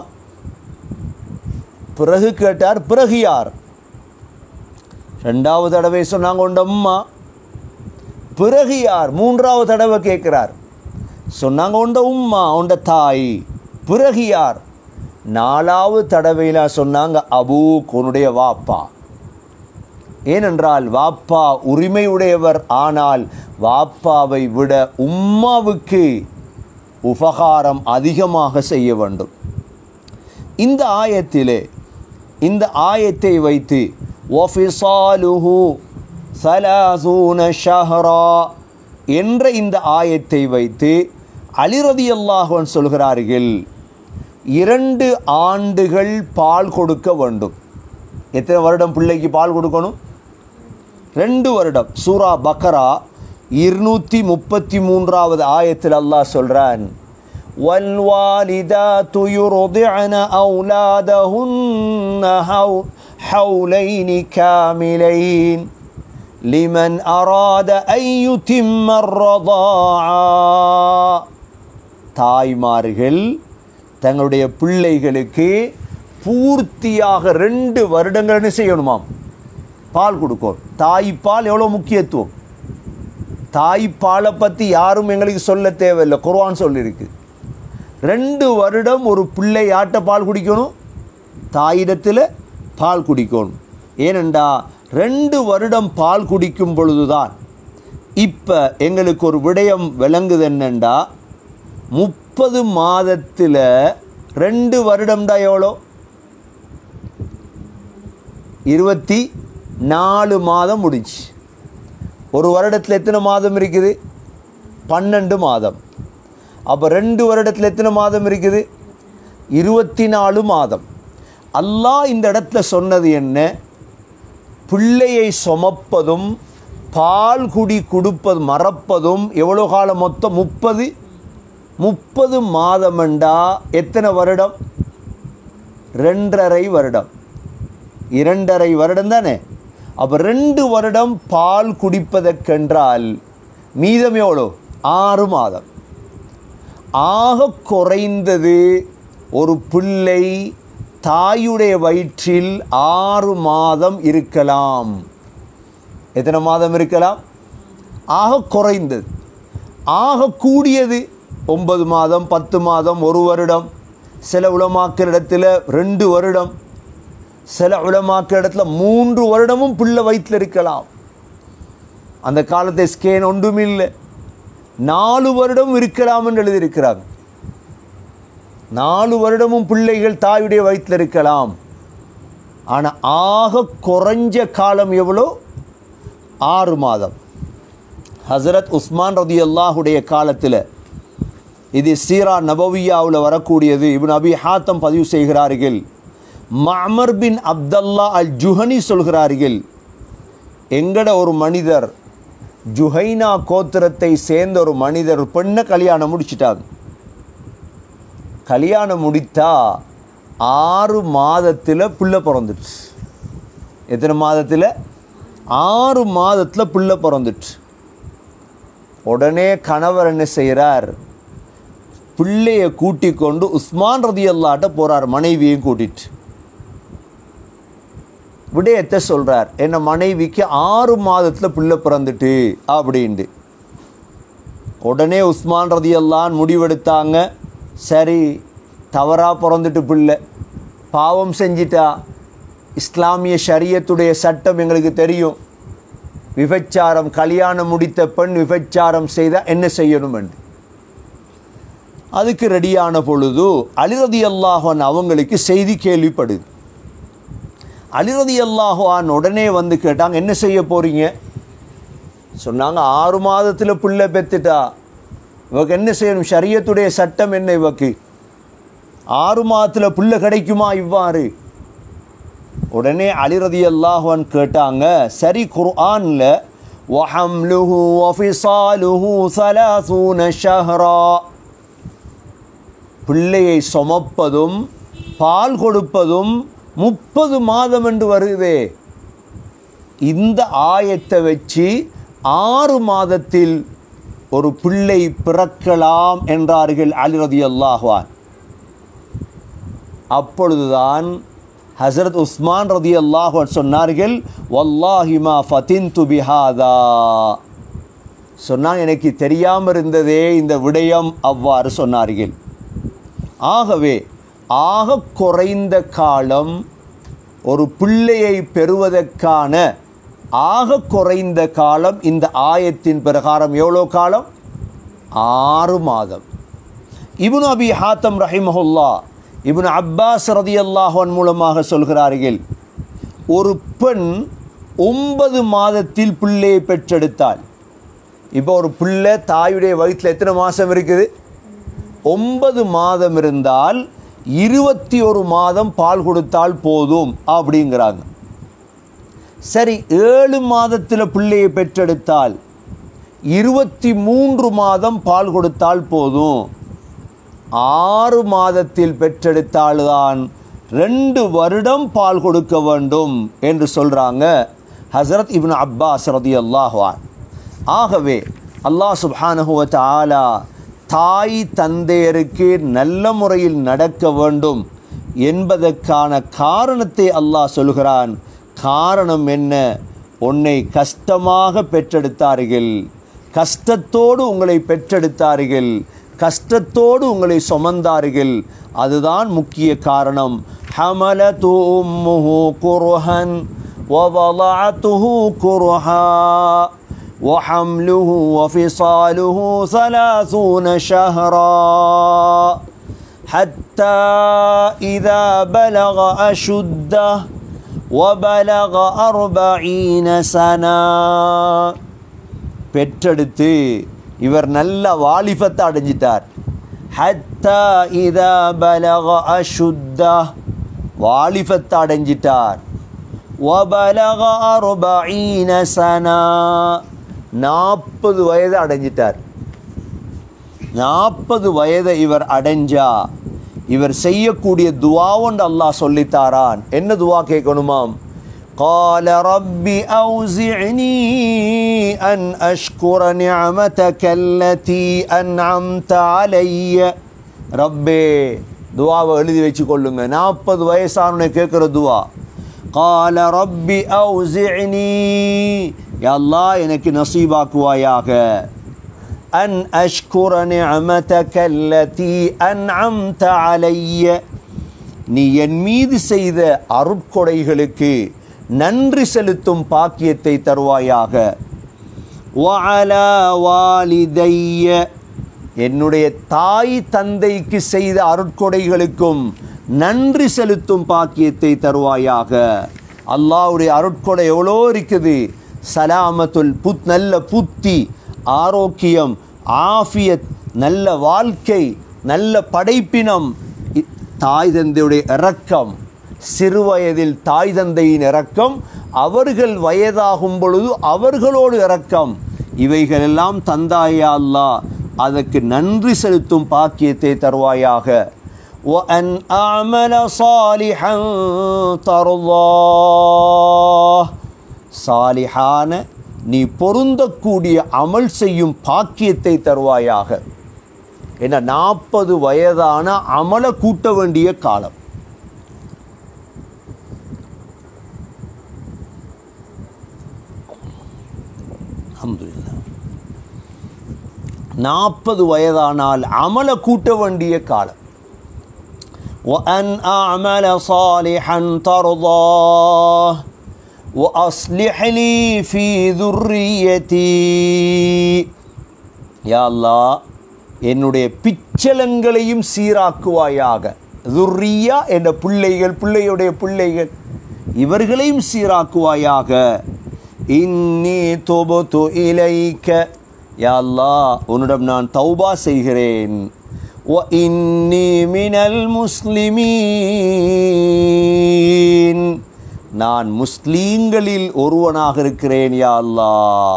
பிறகு கேட்டார் பிறகு யார் ரெண்டாவது தடவை சொன்னாங்க உண்ட அம்மா பிறகு யார் மூன்றாவது தடவை கேட்கிறார் சொன்னாங்க உண்ட உம்மா உண்ட தாய் பிறகு யார் நாலாவது தடவையில் சொன்னாங்க அபூக் உன்னுடைய வாப்பா ஏனென்றால் வாப்பா உரிமை உடையவர் ஆனால் வாப்பாவை விட உம்மாவுக்கு உபகாரம் அதிகமாக செய்ய வேண்டும் இந்த ஆயத்திலே இந்த ஆயத்தை வைத்து ஒஃபிசாலுஹு சலாசூன ஷஹரா என்ற இந்த ஆயத்தை வைத்து அலிரதி அல்லாஹன் சொல்கிறார்கள் இரண்டு ஆண்டுகள் பால் கொடுக்க வேண்டும் எத்தனை வருடம் பிள்ளைக்கு பால் கொடுக்கணும் ரெண்டு வருடம் சூரா பக்கரா இருநூற்றி முப்பத்தி மூன்றாவது ஆயத்தில் அல்லாஹ் சொல்கிறான் والوالدات يرضعن أولادهن حو- حولين كاملين لمن أراد أن يتم الرضاعة தாய்மார்கள் தங்களுடைய பிள்ளைகளுக்கு பூர்த்தியாக ரெண்டு வருடங்கள் என்ன செய்யணுமாம் பால் கொடுக்கும் தாய்ப்பால் எவ்வளோ முக்கியத்துவம் தாய்ப்பாலை பற்றி யாரும் எங்களுக்கு சொல்ல தேவையில்லை குர்ஆன் சொல்லியிருக்கு ரெண்டு வருடம் ஒரு பிள்ளை யாட்ட பால் குடிக்கணும் தாயிடத்தில் பால் குடிக்கணும் ஏனெண்டா ரெண்டு வருடம் பால் குடிக்கும் பொழுதுதான் இப்போ எங்களுக்கு ஒரு விடயம் விளங்குது என்னண்டா முப்பது மாதத்தில் ரெண்டு வருடம்டா எவ்வளோ இருபத்தி நாலு மாதம் முடிஞ்சு ஒரு வருடத்தில் எத்தனை மாதம் இருக்குது பன்னெண்டு மாதம் அப்போ ரெண்டு வருடத்தில் எத்தனை மாதம் இருக்குது இருபத்தி நாலு மாதம் அல்லாஹ் இந்த இடத்துல சொன்னது என்ன பிள்ளையை சுமப்பதும் பால் குடி கொடுப்பது மறப்பதும் எவ்வளோ காலம் மொத்தம் முப்பது முப்பது மாதமெண்டா எத்தனை வருடம் ரெண்டரை வருடம் இரண்டரை வருடம் தானே அப்போ ரெண்டு வருடம் பால் குடிப்பதற்கென்றால் மீதம் எவ்வளோ ஆறு மாதம் ஆக குறைந்தது ஒரு பிள்ளை தாயுடைய வயிற்றில் ஆறு மாதம் இருக்கலாம் எத்தனை மாதம் இருக்கலாம் ஆக குறைந்தது ஆக கூடியது ஒன்பது மாதம் பத்து மாதம் ஒரு வருடம் சில உலமாக்கிற இடத்துல ரெண்டு வருடம் சில உலமாக்கிற இடத்துல மூன்று வருடமும் பிள்ளை வயிற்றில் இருக்கலாம் அந்த காலத்தை ஸ்கேன் ஒன்றும் இல்லை நாலு வருடம் இருக்கலாம் என்று எழுதியிருக்கிறாங்க நாலு வருடமும் பிள்ளைகள் தாயுடைய வயிற்றில் இருக்கலாம் ஆனால் ஆக குறைஞ்ச காலம் எவ்வளோ ஆறு மாதம் ஹசரத் உஸ்மான் ரதி அல்லாஹுடைய காலத்தில் இது சீரா நபவியாவில் வரக்கூடியது இப்னு அபி ஹாத்தம் பதிவு செய்கிறார்கள் மஅமர் பின் அப்தல்லா அல் ஜுஹனி சொல்கிறார்கள் எங்கட ஒரு மனிதர் ஜுஹைனா கோத்திரத்தை சேர்ந்த ஒரு மனிதர் ஒரு பெண்ணை கல்யாணம் முடிச்சிட்டாங்க கல்யாணம் முடித்தா ஆறு மாதத்தில் பிள்ளை பிறந்துச்சு எத்தனை மாதத்தில் ஆறு மாதத்தில் பிள்ளை பிறந்துச்சு உடனே கணவர் என்ன செய்கிறார் பிள்ளையை கூட்டிக் கொண்டு உஸ்மான் ரதி அல்லாட்ட போகிறார் மனைவியையும் கூட்டிட்டு விடயத்தை சொல்கிறார் என்ன மனைவிக்கு ஆறு மாதத்தில் பிள்ளை பிறந்துட்டு அப்படின்ட்டு உடனே உஸ்மான் ரதி அல்லான் முடிவெடுத்தாங்க சரி தவறாக பிறந்துட்டு பிள்ளை பாவம் செஞ்சிட்டா இஸ்லாமிய ஷரியத்துடைய சட்டம் எங்களுக்கு தெரியும் விபச்சாரம் கல்யாணம் முடித்த பெண் விபச்சாரம் செய்தால் என்ன செய்யணும் என்று அதுக்கு ரெடியான பொழுது அலிரதி அல்லாஹான் அவங்களுக்கு செய்தி கேள்விப்படுது அலிரதி அல்லாஹான் உடனே வந்து கேட்டாங்க என்ன செய்ய போகிறீங்க சொன்னாங்க ஆறு மாதத்தில் பிள்ளை பெத்துட்டா இவக்கு என்ன செய்யணும் ஷரியத்துடைய சட்டம் என்ன இவக்கு ஆறு மாதத்தில் பிள்ளை கிடைக்குமா இவ்வாறு உடனே அலிரதி அல்லாஹான் கேட்டாங்க சரி குர்ஆனில் وحمله وفصاله ثلاثون شهرا பிள்ளையை சுமப்பதும் பால் கொடுப்பதும் முப்பது மாதம் என்று வருதே இந்த ஆயத்தை வச்சு ஆறு மாதத்தில் ஒரு பிள்ளை பிறக்கலாம் என்றார்கள் அலிரதி அல்லாஹ்வான் அப்பொழுதுதான் ஹசரத் உஸ்மான் ரதி அல்லாஹ் சொன்னார்கள் வல்லாஹிமா ஃபதின் துபிஹாதா சொன்னாங்க எனக்கு தெரியாமல் இருந்ததே இந்த விடயம் அவ்வாறு சொன்னார்கள் ஆகவே ஆக குறைந்த காலம் ஒரு பிள்ளையை பெறுவதற்கான ஆக குறைந்த காலம் இந்த ஆயத்தின் பிரகாரம் எவ்வளோ காலம் ஆறு மாதம் இப்னு அபி ஹாத்தம் ரஹிமஹுல்லா இப்னு அப்பாஸ் ரதியல்லாஹன் மூலமாக சொல்கிறார்கள் ஒரு பெண் ஒன்பது மாதத்தில் பிள்ளையை பெற்றெடுத்தாள் இப்போ ஒரு பிள்ளை தாயுடைய வயிற்றில் எத்தனை மாதம் இருக்குது ஒன்பது மாதம் இருந்தால் இருபத்தி ஒரு மாதம் பால் கொடுத்தால் போதும் அப்படிங்கிறாங்க சரி ஏழு மாதத்தில் பிள்ளையை பெற்றெடுத்தால் இருபத்தி மூன்று மாதம் பால் கொடுத்தால் போதும் ஆறு மாதத்தில் பெற்றெடுத்தால்தான் ரெண்டு வருடம் பால் கொடுக்க வேண்டும் என்று சொல்கிறாங்க ஹசரத் இப்னு அப்பாஸ் ரதி அல்லாஹ்வான் ஆகவே அல்லாஹ் சுப்ஹானஹு வ தஆலா தாய் தந்தையருக்கு நல்ல முறையில் நடக்க வேண்டும் என்பதற்கான காரணத்தை அல்லாஹ் சொல்கிறான் காரணம் என்ன உன்னை கஷ்டமாக பெற்றெடுத்தார்கள் கஷ்டத்தோடு உங்களை பெற்றெடுத்தார்கள் கஷ்டத்தோடு உங்களை சுமந்தார்கள் அதுதான் முக்கிய காரணம் ஹமலது உம்முஹு குர்ஹன் ووضعته كرها وحمله وفصاله ثلاثون شهرا حتى إذا بلغ أشده وبلغ أربعين سنة பெற்றெடுத்து இவர் நல்ல வாலிபத்தை அடைஞ்சிட்டார் ஹத்தா இதா பலக அசுத்தா வாலிபத்தை அடைஞ்சிட்டார் وبلغ أربعين سنة நாற்பது வயது அடைஞ்சிட்டார் நாற்பது வயதை இவர் அடைஞ்சா இவர் செய்யக்கூடிய துவாவுண்டு அல்லாஹ் சொல்லித்தாரான் என்ன துவா கேட்கணுமாம் قال رب أوزعني أن أشكر نعمتك التي أنعمت علي ரப்பே துவாவை எழுதி வச்சு கொள்ளுங்க நாற்பது வயசானவனை கேட்குற துவா قال رب أوزعني يا الله எனக்கு நசீபாக்குவாயாக أن أشكر نعمتك التي أنعمت علي நீ என் மீது செய்த அருட்கொடைகளுக்கு நன்றி செலுத்தும் பாக்கியத்தை தருவாயாக وعلى والدي என்னுடைய தாய் தந்தைக்கு செய்த அருட்கொடைகளுக்கும் நன்றி செலுத்தும் பாக்கியத்தை தருவாயாக அல்லாஹ்வுடைய அருட்கொடை எவ்வளோ இருக்குது சலாமத்துல் புத் நல்ல புத்தி ஆரோக்கியம் ஆஃபியத் நல்ல வாழ்க்கை நல்ல படைப்பினம் இ- தாய் தந்தையுடைய இரக்கம் சிறுவயதில் தாய் தந்தையின் இரக்கம் அவர்கள் வயதாகும் பொழுது அவர்களோடு இரக்கம் இவைகளெல்லாம் தந்தாயா அல்லாஹ் அதற்கு நன்றி செலுத்தும் பாக்கியத்தை தருவாயாக وأن أعمل صالحا ترضاه சாலிஹான நீ பொருந்தக்கூடிய அமல் செய்யும் பாக்கியத்தை தருவாயாக என்ன நாற்பது வயதான அமல கூட்ட வேண்டிய காலம் அல்ஹம்துலில்லாஹ் நாற்பது வயதானால் அமல கூட்ட வேண்டிய காலம் وأن أعمل صالحا ترضاه وأصلح لي في ذريتي யா அல்லாஹ் என்னுடைய பிச்சலங்களையும் சீராக்குவாயாக துர்ரியா என்ற பிள்ளைகள் பிள்ளையுடைய பிள்ளைகள் இவர்களையும் சீராக்குவாயாக இன்னி தொபுத்து இலைக்க யா அல்லாஹ் உன்னிடம் நான் தௌபா செய்கிறேன் وإني من المسلمين நான் முஸ்லீம்களில் ஒருவனாக இருக்கிறேன் யா அல்லாஹ்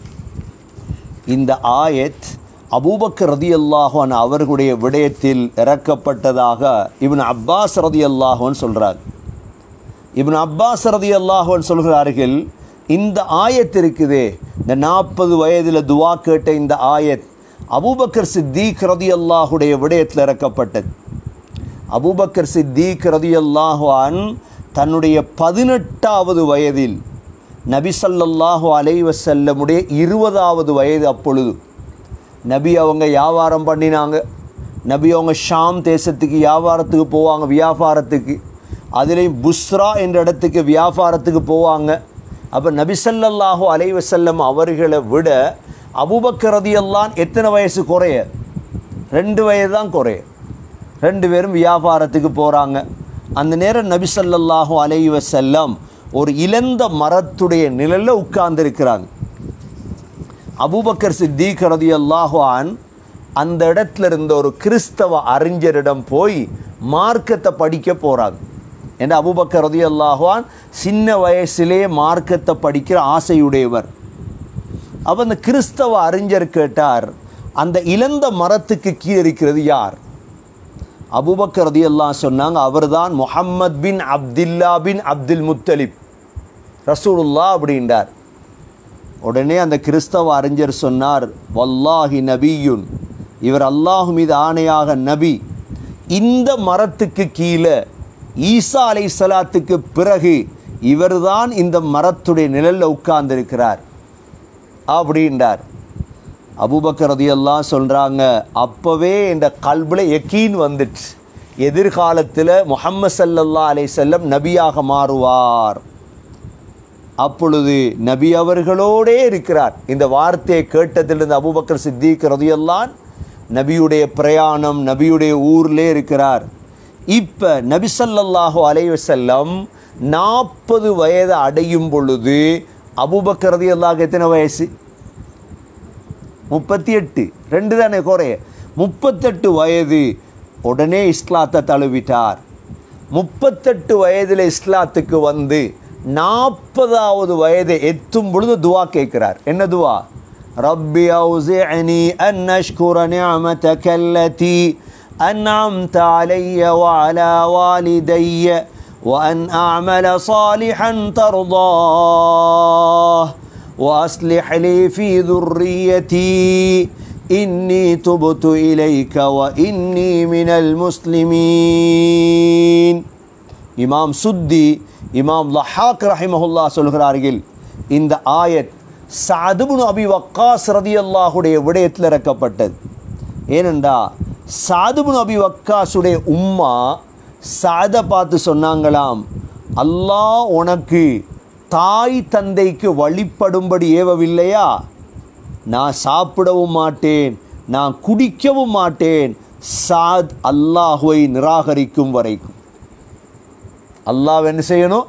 இந்த ஆயத் அபூபக்கர் ரதி அல்லாஹான் அவர்களுடைய விடயத்தில் இறக்கப்பட்டதாக இப்னு அப்பாஸ் ரதி அல்லாஹான் சொல்கிறார் இப்னு அப்பாஸ் ரதி அல்லாஹான் சொல்கிறார்கள் இந்த ஆயத் இருக்குதே இந்த நாற்பது வயதில் துவா கேட்ட இந்த ஆயத் அபூபக்கர் சித்தீக் ரதி அல்லாஹுடைய விடயத்தில் இறக்கப்பட்டது அபூபக்கர் சித்தீக் ரதி அல்லாஹான் தன்னுடைய பதினெட்டாவது வயதில் நபி ஸல்லல்லாஹு அலைஹி வஸல்லமுடைய இருபதாவது வயது அப்பொழுது நபி அவங்க வியாபாரம் பண்ணினாங்க நபி அவங்க ஷாம் தேசத்துக்கு வியாபாரத்துக்கு போவாங்க வியாபாரத்துக்கு அதுலேயும் புஸ்ரா என்ற இடத்துக்கு வியாபாரத்துக்கு போவாங்க அப்போ நபி ஸல்லல்லாஹு அலைஹி வஸல்லம் அவர்களை விட அபூபக்கர் ரதியல்லான் எத்தனை வயசு குறைய ரெண்டு வயது தான் குறைய ரெண்டு பேரும் வியாபாரத்துக்கு போகிறாங்க அந்த நேரம் நபி ஸல்லல்லாஹு அலைஹி வஸல்லம் ஒரு இழந்த மரத்துடைய நிழல்ல உட்கார்ந்திருக்கிறாங்க அபூபக்கர் சித்திக் ரதியல்லாஹு அன் அந்த இடத்துல இருந்த ஒரு கிறிஸ்தவ அறிஞரிடம் போய் மார்க்கத்தை படிக்க போகிறாங்க ஏன்னா அபூபக்கர் ரதியல்லாஹு அன் சின்ன வயசிலே மார்க்கத்தை படிக்கிற ஆசையுடையவர் அப்போ அந்த கிறிஸ்தவ அறிஞர் கேட்டார் அந்த இழந்த மரத்துக்கு கீழே இருக்கிறது யார் அபூபக்கர் ரதியல்லாஹ் சொன்னாங்க அவர்தான் முஹம்மத் பின் அப்துல்லா பின் அப்துல் முத்தலிப் ரசூலுல்லா அப்படின்றார் உடனே அந்த கிறிஸ்தவ அறிஞர் சொன்னார் வல்லாஹி நபியுன் இவர் அல்லாஹு மீது ஆணையாக நபி இந்த மரத்துக்கு கீழே ஈசா அலை சலாத்துக்கு பிறகு இவர்தான் இந்த மரத்துடைய நிழல்ல உட்கார்ந்திருக்கிறார் அப்படின்றார் அபூபக்கர் ரதியெல்லாம் சொல்கிறாங்க அப்போவே இந்த கல்பில் யக்கீன் வந்துட்டு எதிர்காலத்தில் முஹம்மது ஸல்லல்லாஹு அலைஹி வஸல்லம் நபியாக மாறுவார் அப்பொழுது நபி அவர்களோடே இருக்கிறார் இந்த வார்த்தையை கேட்டதிலிருந்து அபூபக்கர் சித்திக் ரதியல்லான் நபியுடைய பிரயாணம் நபியுடைய ஊர்லே இருக்கிறார் இப்போ நபி ஸல்லல்லாஹு அலைஹி வஸல்லம் நாற்பது வயது அடையும் பொழுது அபூபக்கர் ரதியல்லாஹ் எத்தனை வயசு முப்பத்தி எட்டு ரெண்டு தானே குறைய முப்பத்தெட்டு வயது உடனே இஸ்லாத்தை தழுவிட்டார் முப்பத்தெட்டு வயதில் இஸ்லாத்துக்கு வந்து நாற்பதாவது வயதை எத்தும் பொழுது துவா கேட்கிறார் என்ன துவா ரப்பி அவுசிஅனி அன் அஷ்குர நிஅமதக அல்லதி أنعمت علي وعلى والدي وأن أعمل صالحا ترضاه وأصلح لي في ذريتي إني تبت إليك وإني من المسلمين இமாம் சுத்தி இமாம் லஹாக் ரஹிமஹுல்லா சொல்கிறார்கள் இந்த ஆயத் சாதுபுனு அபி வக்காஸ் ரதியல்லாஹுடைய விடயத்தில் இறக்கப்பட்டது ஏனென்றா சாதுபுனு அபி வக்காஸுடைய உம்மா சாதை பார்த்து சொன்னாங்களாம் அல்லாஹ் உனக்கு தாய் தந்தைக்கு வழிபடும்படி ஏவவில்லையா நான் சாப்பிடவும் மாட்டேன் நான் குடிக்கவும் மாட்டேன் சாத் அல்லாஹுவை நிராகரிக்கும் வரைக்கும் அல்லாஹ் என்ன செய்யணும்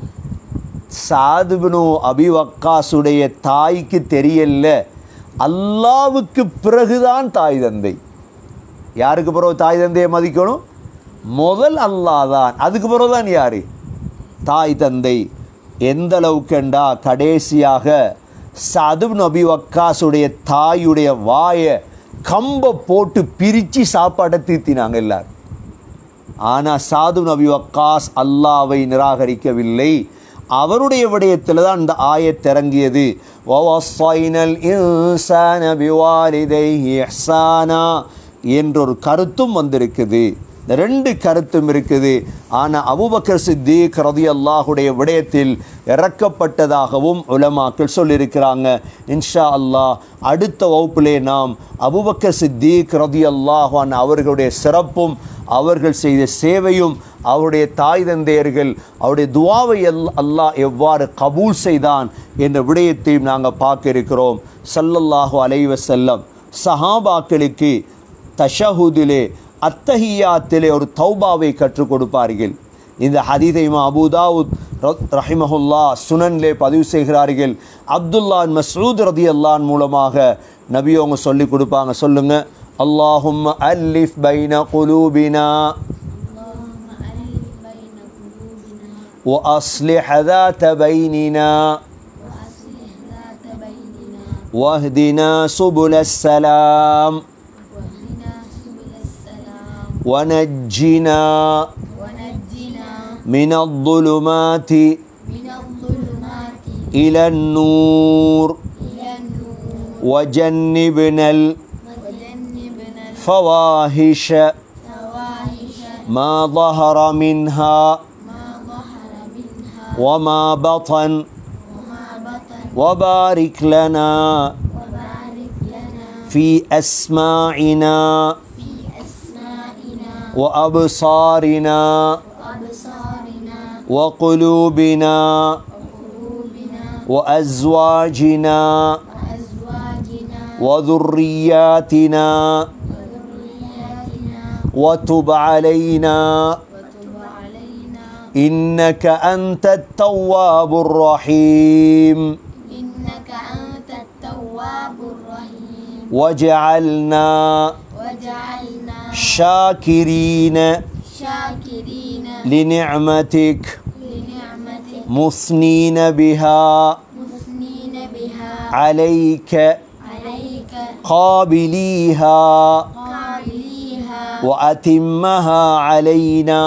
சாதுபினு அபி வக்காசுடைய தாய்க்கு தெரியல அல்லாவுக்கு பிறகுதான் தாய் தந்தை யாருக்கு பிறகு தாய் தந்தையை மதிக்கணும் முதல் அல்லாஹ் தான் அதுக்கு பிறகு தான் யார் தாய் தந்தை எந்த அளவுக்குண்டா கடைசியாக சதுப் நபி வக்காசுடைய தாயுடைய வாயை கம்பை போட்டு பிரித்து சாப்பாட்டை தீர்த்தினாங்க எல்லாரும் ஆனால் சாது நபி வக்காஸ் அல்லாவை நிராகரிக்கவில்லை அவருடைய விடயத்தில் தான் இந்த ஆயத்திறங்கியது வவஸ்ஸைனல் இன்சான பிவாலிதைஹி இஹ்சானா என்றொரு கருத்தும் வந்திருக்குது இந்த ரெண்டு கருத்தும் இருக்குது ஆனால் அபூபக்கர் சித்திக் ரதி அல்லாஹுடைய விடயத்தில் இறக்கப்பட்டதாகவும் உலமாக்கள் சொல்லியிருக்கிறாங்க இன்ஷா அல்லாஹ் அடுத்த வகுப்பிலே நாம் அபூபக்கர் சித்திக் ரதி அல்லாஹான் அவர்களுடைய சிறப்பும் அவர்கள் செய்த சேவையும் அவருடைய தாய் தந்தையர்கள் அவருடைய துவாவை அல் அல்லாஹ் எவ்வாறு கபூல் செய்தான் என்ற விடயத்தையும் நாங்கள் பார்க்க இருக்கிறோம் சல்லல்லாஹு அலைவசல்லம் சஹாபாக்களுக்கு தஷஹுதிலே அத்தஹியாத்திலே ஒரு தௌபாவை கற்றுக் கொடுப்பார்கள் இந்த ஹதீதை அபுதாவுத் ரஹிமஹுல்லா சுனன்லே பதிவு செய்கிறார்கள் அப்துல்லா மஸ்ரூத் ரதி அல்லான் மூலமாக நபி அவங்க சொல்லி கொடுப்பாங்க சொல்லுங்க அல்லாஹும் அல்லிஃப் பைன குலூபினா اللهم ألف بين قلوبنا وأصلح ذات بيننا وأصلح ذات بيننا واهدنا سبل السلام واهدنا سبل السلام ونجنا ونجنا من الظلمات من الظلمات إلى النور إلى النور وجنبنا وجنبنا الفواحش الفواحش ما ظهر منها ما ظهر منها وما بطن وما بطن وبارك لنا وبارك لنا في أسماعنا في أسمائنا وأبصارنا وأبصارنا وقلوبنا وقلوبنا وأزواجنا وأزواجنا وذرياتنا وذرياتنا وتب علينا وتب علينا إنك أنت التواب الرحيم إنك أنت التواب الرحيم وجعلنا وجعلنا شاكرين شاكرين لنعمتك لنعمتك مثنين بها مثنين بها عليك عليك قابليها قابليها وأتمها علينا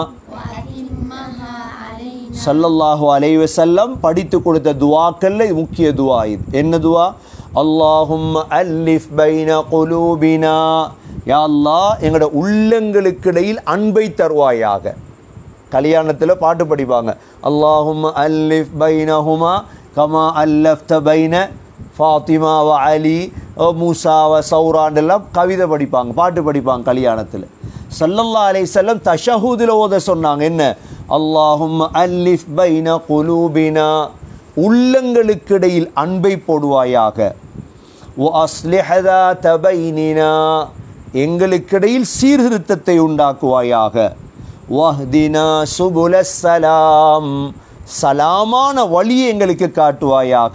وأتمها علينا சல்லல்லாஹு அலைஹி வஸல்லம் படித்து கொடுத்த துவாக்கள்ல இது முக்கிய துவா இது என்ன துவா அல்லாஹும் அல்லிஃப் பைன குலூபினா யா அல்லாஹ் எங்களோட உள்ளங்களுக்கிடையில் அன்பை தருவாயாக கல்யாணத்தில் பாட்டு படிப்பாங்க அல்லாஹும் அல்லிஃப் பைனஹுமா கமா அல்லஃப்த பைன ஃபாத்திமா வ அலி அ மூசா வ சௌராண்டெல்லாம் கவிதை படிப்பாங்க பாட்டு படிப்பாங்க கல்யாணத்தில் சல்லல்லா அலைஹிஸ்ஸல்லம் தஷஹூதில் ஓத சொன்னாங்க என்ன அல்லாஹும் அல்லிஃப் பைன குலூபினா உள்ளங்களுக்கிடையில் அன்பை போடுவாயாக ஓ அஸ்லிஹதா தபைனினா எங்களுக்கிடையில் சீர்திருத்தத்தை உண்டாக்குவாயாக வஹ்தினா சுபுல சலாம் சலாமான வழியை எங்களுக்கு காட்டுவாயாக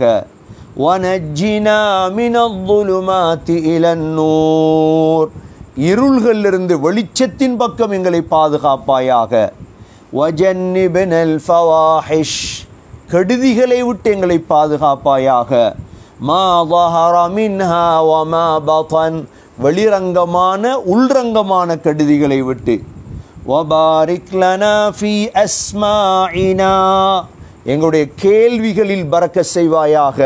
வனஜினா மினத்துலுமாத்தி இலன்னூர் இருள்களிலிருந்து வெளிச்சத்தின் பக்கம் எங்களை பாதுகாப்பாயாக வஜன்னிபினல் ஃபவாஹிஷ் கெடுதிகளை விட்டு எங்களை பாதுகாப்பாயாக மா ظهر منها وما بطن வெளிரங்கமான உள்ரங்கமான கெடுதிகளை விட்டு وبارك لنا في أسماعنا எங்களுடைய கேள்விகளில் பறக்க செய்வாயாக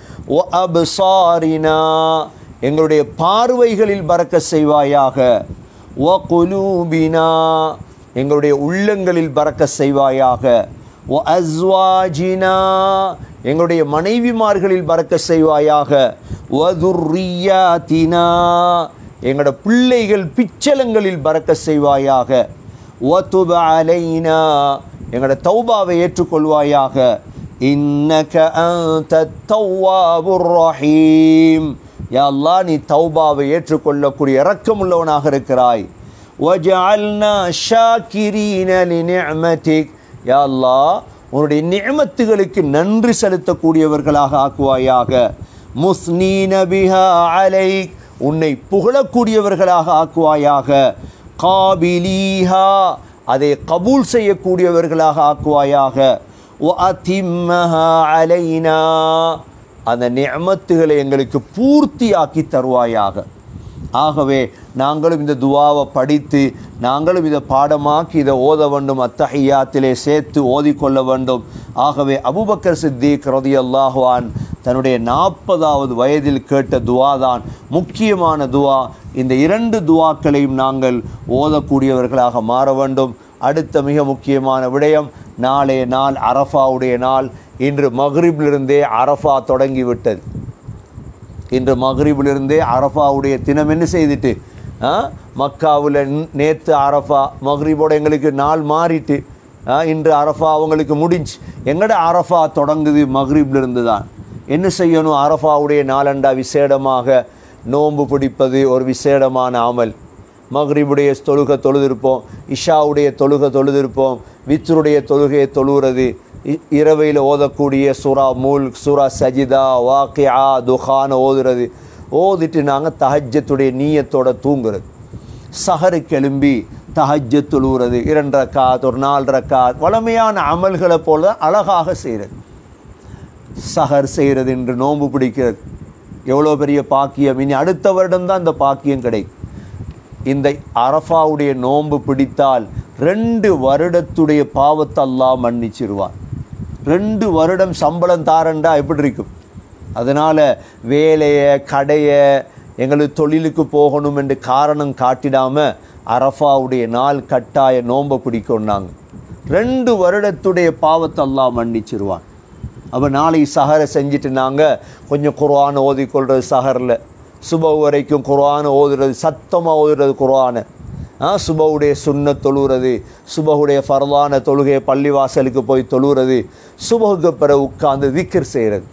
وأبصارنا எங்களுடைய பார்வைகளில் பறக்க செய்வாயாக وقلوبنا எங்களுடைய உள்ளங்களில் பறக்க செய்வாயாக ஒ அஸ்வாஜினா எங்களுடைய மனைவிமார்களில் பறக்க செய்வாயாக வதுர்ரியாத்தினா எங்களோட பிள்ளைகள் பிச்சலங்களில் பறக்க செய்வாயாக ஒத்துப அலைனா எங்களோட தௌபாவை ஏற்றுக்கொள்வாயாக இன்னக அன்த தவ்வாபுர் ரஹீம் யா அல்லாஹ் நீ தௌபாவை ஏற்றுக்கொள்ளக்கூடிய இரக்கமுள்ளவனாக இருக்கிறாய் وجعلنا شاكرين لنعمتك யா அல்லாஹ் உன்னுடைய நியமத்துகளுக்கு நன்றி செலுத்தக்கூடியவர்களாக ஆக்குவாயாக முஸ்னீன பிஹா அலைக் உன்னை புகழக்கூடியவர்களாக ஆக்குவாயாக காபிலீஹா அதை கபூல் செய்யக்கூடியவர்களாக ஆக்குவாயாக وَأَتِمَّهَا அலைனா அந்த நியமத்துகளை எங்களுக்கு பூர்த்தியாக்கி தருவாயாக ஆகவே நாங்களும் இந்த துவாவை படித்து நாங்களும் இதை பாடமாக்கி இதை ஓத வேண்டும் அத்தஹியாத்திலே சேர்த்து ஓதிக்கொள்ள வேண்டும் ஆகவே அபுபக்கர் சித்திக் ரதி அல்லாஹுவான் தன்னுடைய நாற்பதாவது வயதில் கேட்ட துவா தான் முக்கியமான துவா இந்த இரண்டு துவாக்களையும் நாங்கள் ஓதக்கூடியவர்களாக மாற வேண்டும் அடுத்த மிக முக்கியமான விடயம் நாளைய நாள் அரஃபாவுடைய நாள் இன்று மஹ்ரிபிலிருந்தே அரஃபா தொடங்கிவிட்டது இன்று மஹ்ரிபிலிருந்தே அரஃபாவுடைய தினம் என்ன செய்துட்டு ஆ மக்காவில் நேற்று அரஃபா மஹ்ரிபோட எங்களுக்கு நாள் மாறிட்டு ஆ, இன்று அரஃபா அவங்களுக்கு முடிஞ்சு எங்கட அரஃபா தொடங்குது மஹ்ரிப்லேருந்து தான் என்ன செய்யணும் அரஃபாவுடைய நாளண்டா விசேடமாக நோன்பு பிடிப்பது ஒரு விசேடமான அமல் மஹ்ரிபுடைய தொழுகை தொழுதிருப்போம் இஷாவுடைய தொழுகை தொழுதிருப்போம் வித்ருடைய தொழுகையை தொழுகிறது இ- இரவையில் ஓதக்கூடிய சூரா மூல் சூரா சஜிதா வாக்கியா துஹான ஓதுறது ஓதிட்டு நாங்கள் தஹஜத்துடைய நீயத்தோட தூங்குறது சஹருக்கு எழும்பி தஹஜ்ஜத் தொழுகிறது இரண்டு ரக்காத் ஒரு நாலு ரக்காத் வளமையான அமல்களை போல தான் அழகாக செய்கிறது சஹர் செய்கிறது என்று நோன்பு பிடிக்கிறது எவ்வளோ பெரிய பாக்கியம் இனி அடுத்த வருடம் தான் இந்த பாக்கியம் கிடைக்கும் இந்த அரஃபாவுடைய நோன்பு பிடித்தால் ரெண்டு வருடத்துடைய பாவத்தை அல்லாஹ் மன்னிச்சிருவார் ரெண்டு வருடம் சம்பளம் தாரண்டா எப்படி இருக்கும் அதனால் வேலையை கடையை எங்களுக்கு தொழிலுக்கு போகணும் என்று காரணம் காட்டிடாம அரஃபாவுடைய நாள் கட்டாய நோன்பை பிடிக்கொண்டாங்க ரெண்டு வருடத்துடைய பாவத்தை அல்லாஹ் மன்னிச்சிருவான் அப்போ நாளைக்கு சஹரை செஞ்சுட்டு நாங்கள் கொஞ்சம் குர்ஆன் ஓதிக்கொள்கிறது சஹரில் சுப வரைக்கும் குர்ஆன் ஓதுறது சத்தமாக ஓதுறது குர்ஆனை ஆ சுபவுடைய சுண்ண தொழுகிறது சுபகுடைய ஃபர்லான தொழுகையை பள்ளிவாசலுக்கு போய் தொழுகிறது சுபகுக்கு பிறகு உட்கார்ந்து திக்ர் செய்கிறது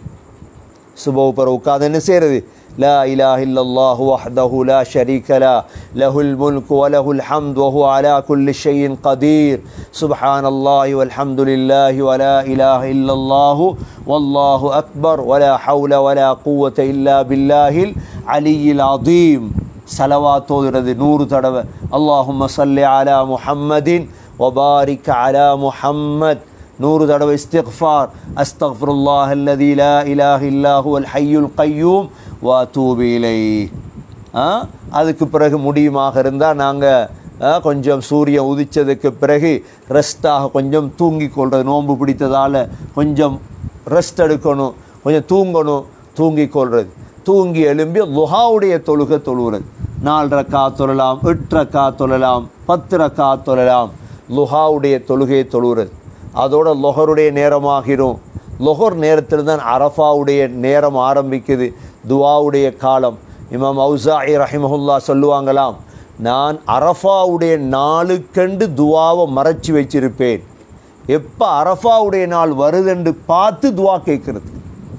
சுபஹு பிறகு உட்கார்ந்து என்ன செய்கிறது லா இலாஹ இல்லல்லாஹு வஹ்தஹு லா ஷரீக லா லஹுல் முல்கு வலஹுல் ஹம்து வஹுவ அலா குல்லி ஷைஇன் கதீர் சுப்ஹானல்லாஹி வல்ஹம்துலில்லாஹி வலா இலாஹ இல்லல்லாஹு வல்லாஹு அக்பர் வலா ஹவுல வலா குவத இல்லா பில்லாஹில் அலியில் அதீம் சலவாத் ஓதுறது நூறு தடவை அல்லாஹும்ம சல்லி அலா முஹம்மதின் வபாரிக் அலா முஹம்மத் நூறு தடவை இஸ்திக்ஃபார் அஸ்தக்ஃபிருல்லாஹ் அல்லதி லா இலாஹ இல்லா ஹுவல் ஹய்யுல் கய்யூம் வா தூபி இலைஹ் ஆ அதுக்கு பிறகு முடியுமாக இருந்தால் நாங்கள் கொஞ்சம் சூரியன் உதிச்சதுக்கு பிறகு ரெஸ்ட்டாக கொஞ்சம் தூங்கி கொள்றது நோன்பு பிடித்ததால் கொஞ்சம் ரெஸ்ட் எடுக்கணும் கொஞ்சம் தூங்கணும் தூங்கி கொள்றது தூங்கி எழும்பி லுஹாவுடைய தொழுகை தொழுகிறது நாலு ரக்கா தொழலாம் எட்டு ரக்கா தொழலாம் பத்து ரக்கா தொழலாம் லுஹாவுடைய தொழுகையை தொழுகிறது அதோட லொஹருடைய நேரமாகிரும் லொஹர் நேரத்தில் தான் அரஃபாவுடைய நேரம் ஆரம்பிக்குது துவாவுடைய காலம் இமாம் ஔசாஇ ரஹிமஹுல்லா சொல்லுவாங்களாம் நான் அரஃபாவுடைய நாளுக்கண்டு துவாவை மறைச்சி வச்சிருப்பேன் எப்போ அரஃபாவுடைய நாள் வருதுன்னு பார்த்து துவா கேட்குறது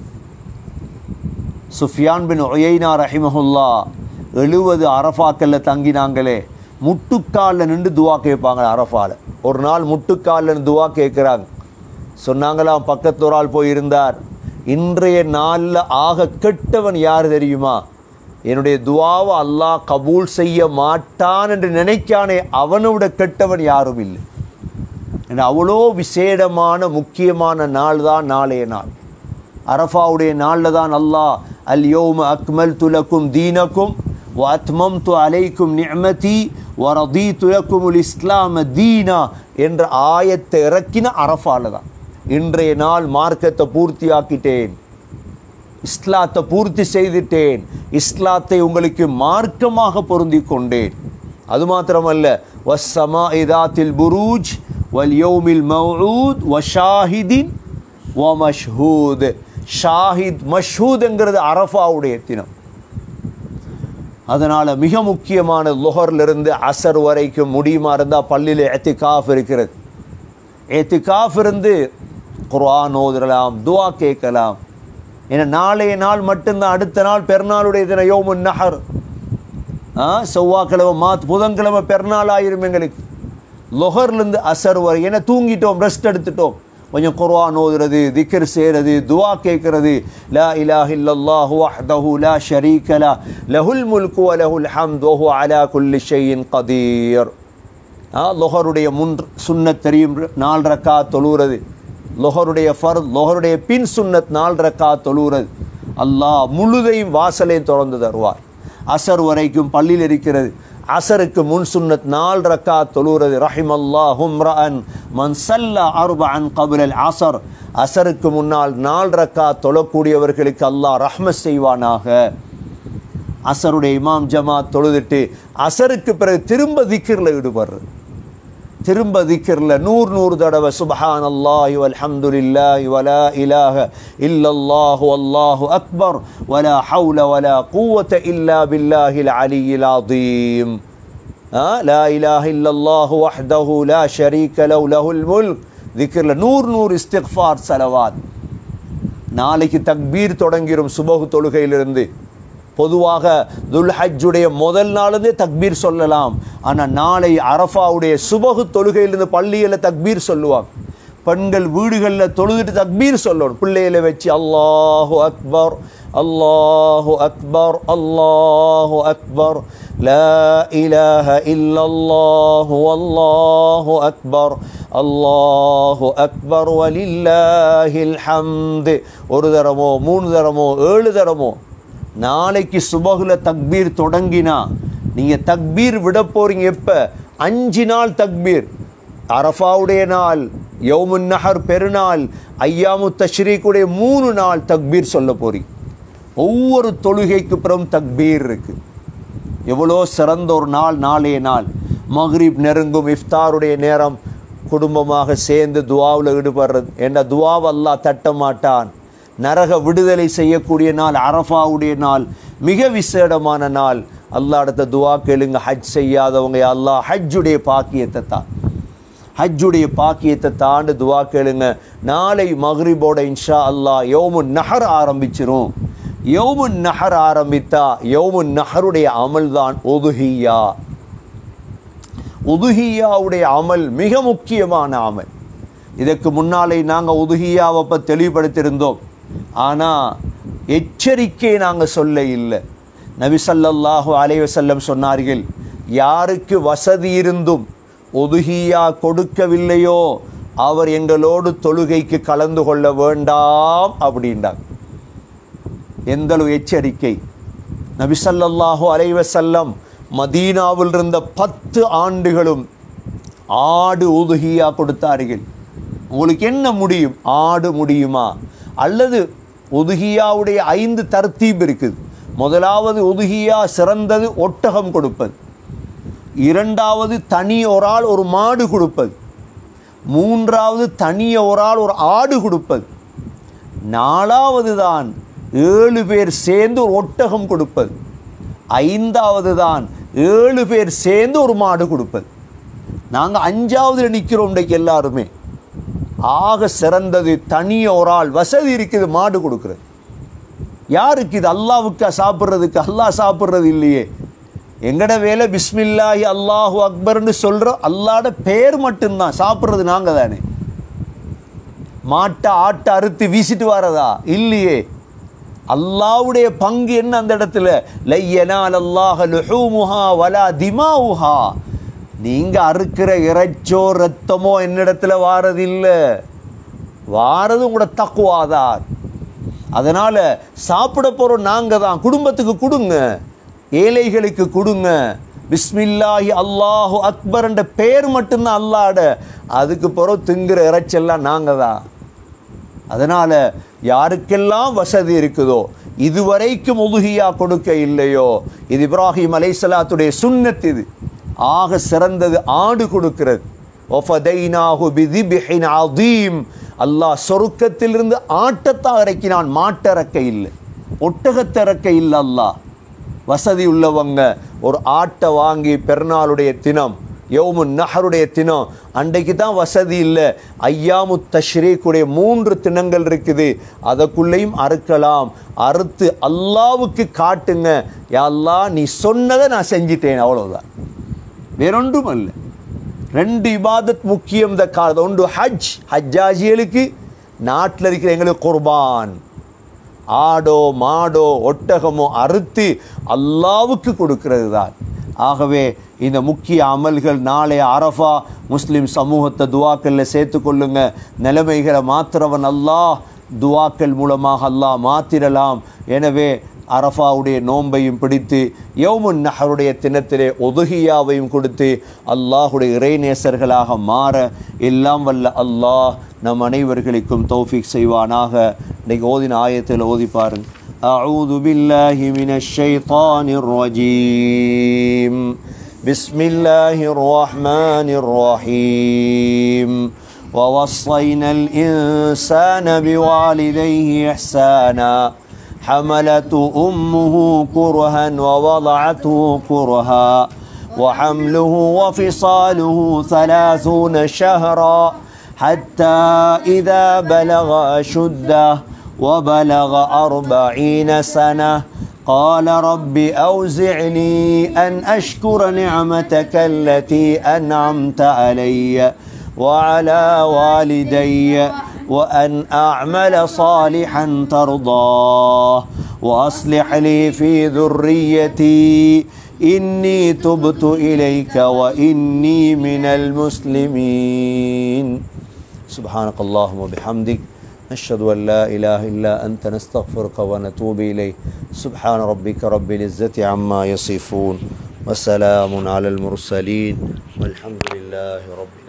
சுஃபியான் பின் ஒயைனா ரஹிமஹுல்லா எழுபது அரஃபாக்கல்ல தங்கினாங்களே முட்டுக்காலில் நின்று துவா கேட்பாங்க அரஃபால ஒரு நாள் முட்டுக்காலில் நின்று துவா கேட்குறாங்க சொன்னாங்களாம் பக்கத்து ஒரு ஆள் போய் இருந்தார் இன்றைய நாளில் ஆக கெட்டவன் யார் தெரியுமா என்னுடைய துவாவை அல்லாஹ் கபூல் செய்ய மாட்டான் என்று நினைக்கானே அவனை விட கெட்டவன் யாரும் இல்லை ஏன்னா அவ்வளோ விசேடமான முக்கியமான நாள் தான் நாளைய நாள் அரஃபாவுடைய நாளில் தான் அல்லாஹ் அல் யோம அக்மல் துலக்கும் தீனக்கும் வத்மம் து அலைக்கும் நியமதி வரதி துலக்கும் இஸ்லாம தீனா என்ற ஆயத்தை இறக்கின அரஃபால தான் இன்றைய நாள் மார்க்கத்தை பூர்த்தியாக்கிட்டேன் இஸ்லாத்தை பூர்த்தி செய்துட்டேன் இஸ்லாத்தை உங்களுக்கு மார்க்கமாக பொருந்தி கொண்டேன் அது மாத்திரமல்ல வஸ்ஸமா இதாத்தில் புரூஜ் வல் யௌமில் மௌஊத் வ ஷாஹிதின் வ மஷ்ஹூத் ஷாஹித் மஷ்ஹூத்ங்கிறது அரஃபாவுடைய தினம் அதனால் மிக முக்கியமான லுஹர்லிருந்து அசர் வரைக்கும் முடியுமா இருந்தால் பள்ளியில் எத்திகாஃப் இருக்கிறது எத்திகாஃப் இருந்து குர்ஆன் ஓதலாம் துவா கேட்கலாம் ஏன்னா நாளைய நாள் மட்டும்தான் அடுத்த நாள் பெருநாளுடைய தினம் யோமுன் நஹர் ஆ செவ்வாய்க்கிழமை மாத் புதன்கிழமை பெருநாள் ஆயிரும் எங்களுக்கு லொஹர்லேருந்து அசர் வரை ஏன்னா தூங்கிட்டோம் ரெஸ்ட் எடுத்துட்டோம் கொஞ்சம் குர்ஆன் ஓதுறது திக்ர் செய்கிறது துவா கேட்கறது லா இலாஹ இல்லல்லாஹு வஹ்தஹு லா ஷரீக லா லஹுல் முல்கு வ லஹுல் ஹம்து வஹு அலா குல்லி ஷைஇன் கதீர் ஆ லொஹருடைய முன் சுன்னத் தெரியும் நாலு ரக்கா தொழுகிறது லொஹருடைய ஃபர் லொஹருடைய பின் சுன்னத் நாலு ரக்கா தொழுகிறது அல்லாஹ் முழுதையும் வாசலையும் திறந்து தருவார் அசர் வரைக்கும் பள்ளியில் இருக்கிறது அசருக்கு முன் சுன்னத் நால் ரக்கா தொழுகிறது ரஹிம் அல்லாஹும் ரஅன் மன் சல்லா அர்பஅன் கபுல் அசர் அசருக்கு முன்னால் நால் ரக்கா தொழக்கூடியவர்களுக்கு அல்லாஹ் ரஹ்மத் செய்வானாக அசருடைய இமாம் ஜமாத் தொழுதுட்டு அசருக்கு பிறகு திரும்ப திக்கிரில் ஈடுபடுறது திரும்ப திக்கிரில் நூறு நூறு தடவை சுபஹான் அல்லாஹி வல்ஹம்துலில்லாஹி வலா இலாஹ இல்லல்லாஹு அல்லாஹு அக்பர் வலா ஹவுல வலா கூவத்த இல்லா பில்லாஹில் அலியில் அதீம் லா இலாஹ இல்லல்லாஹு வஹ்தஹு லா ஷரீக லஹு லஹுல் முல்க் திக்கிரில் நூறு நூறு இஸ்திக்ஃபார் சலவாத் நாளைக்கு தக்பீர் தொடங்கிரும் சுபகு தொழுகையிலிருந்து பொதுவாக துல்ஹஜ்ஜுடைய முதல் நாளிலிருந்தே தக்பீர் சொல்லலாம் ஆனால் நாளை அரஃபாவுடைய சுபகு தொழுகையிலிருந்து பள்ளியில் தக்பீர் சொல்லுவாங்க பெண்கள் வீடுகளில் தொழுதுட்டு தக்பீர் சொல்லணும் பிள்ளைகளை வச்சு அல்லாஹு அக்பர் அல்லாஹு அக்பர் அல்லாஹு அக்பர் லா இலாஹ இல்லல்லாஹு அல்லாஹு அக்பர் அல்லாஹு அக்பர் வலில்லாஹில் ஹம்து ஒரு தரமோ மூணு தரமோ ஏழு தரமோ நாளைக்கு சுபகுல தக்பீர் தொடங்கினா நீங்கள் தக்பீர் விட போறீங்க எப்போ அஞ்சு நாள் தக்பீர் அரஃபாவுடைய நாள் யௌமுன் நஹர் பெருநாள் ஐயாமு தஷ்ரீக்குடைய மூணு நாள் தக்பீர் சொல்ல போறீங்க ஒவ்வொரு தொழுகைக்கு பிறகும் தக்பீர் இருக்கு எவ்வளோ சிறந்த ஒரு நாள் நாளைய நாள் மஹ்ரிப் நெருங்கும் இஃப்தாருடைய நேரம் குடும்பமாக சேர்ந்து துவாவில் ஈடுபடுறது என்ற துவாவை அல்லாஹ் தட்ட மாட்டான் நரக விடுதலை செய்யக்கூடிய நாள் அரஃபாவுடைய நாள் மிக விசேடமான நாள் அல்லாஹ் அடுத்த துவா கேளுங்க ஹஜ் செய்யாதவங்க யா அல்லாஹ் ஹஜ்ஜுடைய பாக்கியத்தை தான் ஹஜ்ஜுடைய பாக்கியத்தை தாண்டு துவா கேளுங்க நாளை மஹ்ரிபோட இன்ஷா அல்லாஹ் யோமுன் நஹர் ஆரம்பிச்சிரும் யோமுன் நஹர் ஆரம்பித்தா யோமுன் நஹருடைய அமல் தான் ஒதுஹியா உதுஹியாவுடைய அமல் மிக முக்கியமான அமல் இதற்கு முன்னாலே நாங்கள் உதுஹியாவை பற்றி தெளிவுபடுத்தியிருந்தோம் ஆனால் எச்சரிக்கை நாங்கள் சொல்ல இல்லை நபி ஸல்லல்லாஹு அலைஹி வஸல்லம் சொன்னார்கள் யாருக்கு வசதி இருந்தும் ஒதுகியா கொடுக்கவில்லையோ அவர் எங்களோடு தொழுகைக்கு கலந்து கொள்ள வேண்டாம் அப்படின்றார் எந்தளவு எச்சரிக்கை நபி ஸல்லல்லாஹு அலைஹி வஸல்லம் மதீனாவில் இருந்த பத்து ஆண்டுகளும் ஆடு உதுகியா கொடுத்தார்கள் உங்களுக்கு என்ன முடியும் ஆடு முடியுமா அல்லது உதுகியாவுடைய ஐந்து தர்த்தீப் இருக்குது முதலாவது உதுகியா சிறந்தது ஒட்டகம் கொடுப்பது இரண்டாவது தனி ஒரு ஆள் ஒரு மாடு கொடுப்பது மூன்றாவது தனிய ஒரு ஆள் ஒரு ஆடு கொடுப்பது நாலாவது தான் ஏழு பேர் சேர்ந்து ஒரு ஒட்டகம் கொடுப்பது ஐந்தாவது தான் ஏழு பேர் சேர்ந்து ஒரு மாடு கொடுப்பது நாங்கள் அஞ்சாவது நிற்கிறோம் இன்றைக்கு எல்லாருமே ஆக சிறந்தது தனிய ஒரு ஆள் வசதி இருக்குது மாடு கொடுக்குறது யாருக்கு இது அல்லாவுக்கா சாப்பிட்றதுக்கு அல்லாஹ் சாப்பிட்றது இல்லையே எங்கட வேலை பிஸ்மில்லாஹி அல்லாஹு அக்பர்னு சொல்கிறோம் அல்லாட பேர் மட்டும்தான் சாப்பிட்றது நாங்கள் தானே மாட்டை ஆட்டை அறுத்து வீசிட்டு வரதா இல்லையே அல்லாவுடைய பங்கு என்ன அந்த இடத்துல லையனால் அல்லாஹ லுஹூமுஹா வலா திமாவுஹா நீங்க அறுக்கிற இறைச்சோ ரத்தமோ என்னிடத்துல வாரதில்லை வாரது உங்களோட தக்குவாதார் அதனால சாப்பிட போறோம் நாங்க தான் குடும்பத்துக்கு கொடுங்க ஏழைகளுக்கு கொடுங்க பிஸ்மில்லாஹி அல்லாஹு அக்பர் என்ற பேர் மட்டும்தான் அல்லாட அதுக்கு பிறகு திங்குற இறைச்செல்லாம் நாங்க தான் அதனால் யாருக்கெல்லாம் வசதி இருக்குதோ இதுவரைக்கும் உதுகியா கொடுக்க இல்லையோ இது இப்ராஹிம் அலைசலாத்துடைய சுன்னத் இது ஆக சிறந்தது ஆடு கொடுக்கிறது ஒஃபதைனாஹு பிதிபிஹின் அதீம் அல்லாஹ் சொருக்கத்திலிருந்து ஆட்டத்தான் இறக்கினான் மாட்டிறக்க இல்லை ஒட்டகத்திறக்க இல்லை அல்லாஹ் வசதி உள்ளவங்க ஒரு ஆட்டை வாங்கி பெருநாளுடைய தினம் யௌமு நஹருடைய தினம் அன்றைக்கு தான் வசதி இல்லை ஐயாமு தஷ்ரீக்குடைய மூன்று தினங்கள் இருக்குது அதற்குள்ளேயும் அறுக்கலாம் அறுத்து அல்லாவுக்கு காட்டுங்க யா அல்லாஹ் நீ சொன்னதை நான் செஞ்சிட்டேன் அவ்வளவுதான் வேறொன்றும் அல்ல ரெண்டு இபாதத் முக்கியம் இந்த காலத்து ஒன்று ஹஜ் ஹஜ்ஜாஜிகளுக்கு நாட்டில் இருக்கிற எங்களுக்கு குர்பான் ஆடோ மாடோ ஒட்டகமோ அறுத்து அல்லாவுக்கு கொடுக்கிறது தான் ஆகவே இந்த முக்கிய அமல்கள் நாளை அரஃபா முஸ்லிம் சமூகத்தை துவாக்களில் சேர்த்துக்கொள்ளுங்க நிலைமைகளை மாத்திரவன் அல்லாஹ் துவாக்கள் மூலமாக அல்லாஹ் மாத்திரலாம் எனவே அரஃபாவுடைய நோன்பையும் பிடித்து யௌமுன் நஹருடைய தினத்திலே ஒதுகியாவையும் கொடுத்து அல்லாஹுடைய இறைநேசர்களாக மாற எல்லாம் வல்ல அல்லாஹ் நம் அனைவர்களுக்கும் தௌஃபீக் செய்வானாக இன்னைக்கு ஓதின ஆயத்தில் ஓதி பாருங்க أعوذ بالله من الشيطان الرجيم بسم الله الرحمن الرحيم ووصينا الإنسان بوالديه إحسانا حملته أمه كرها ووضعته كرها وحمله وفصاله ثلاثون شهرا حتى إذا بلغ أشده وبلغ أربعين سنة قال رب أوزعني أن أشكر نعمتك التي أنعمت علي وعلى والدي وأن أعمل صالحا ترضاه وأصلح لي في ذريتي إني تبت إليك وإني من المسلمين سبحانك اللهم وبحمدك نشهد أن لا إله إلا أنت نستغفرك ونتوب إليك سبحان ربك رب العزة عما يصفون وسلام على المرسلين والحمد لله رب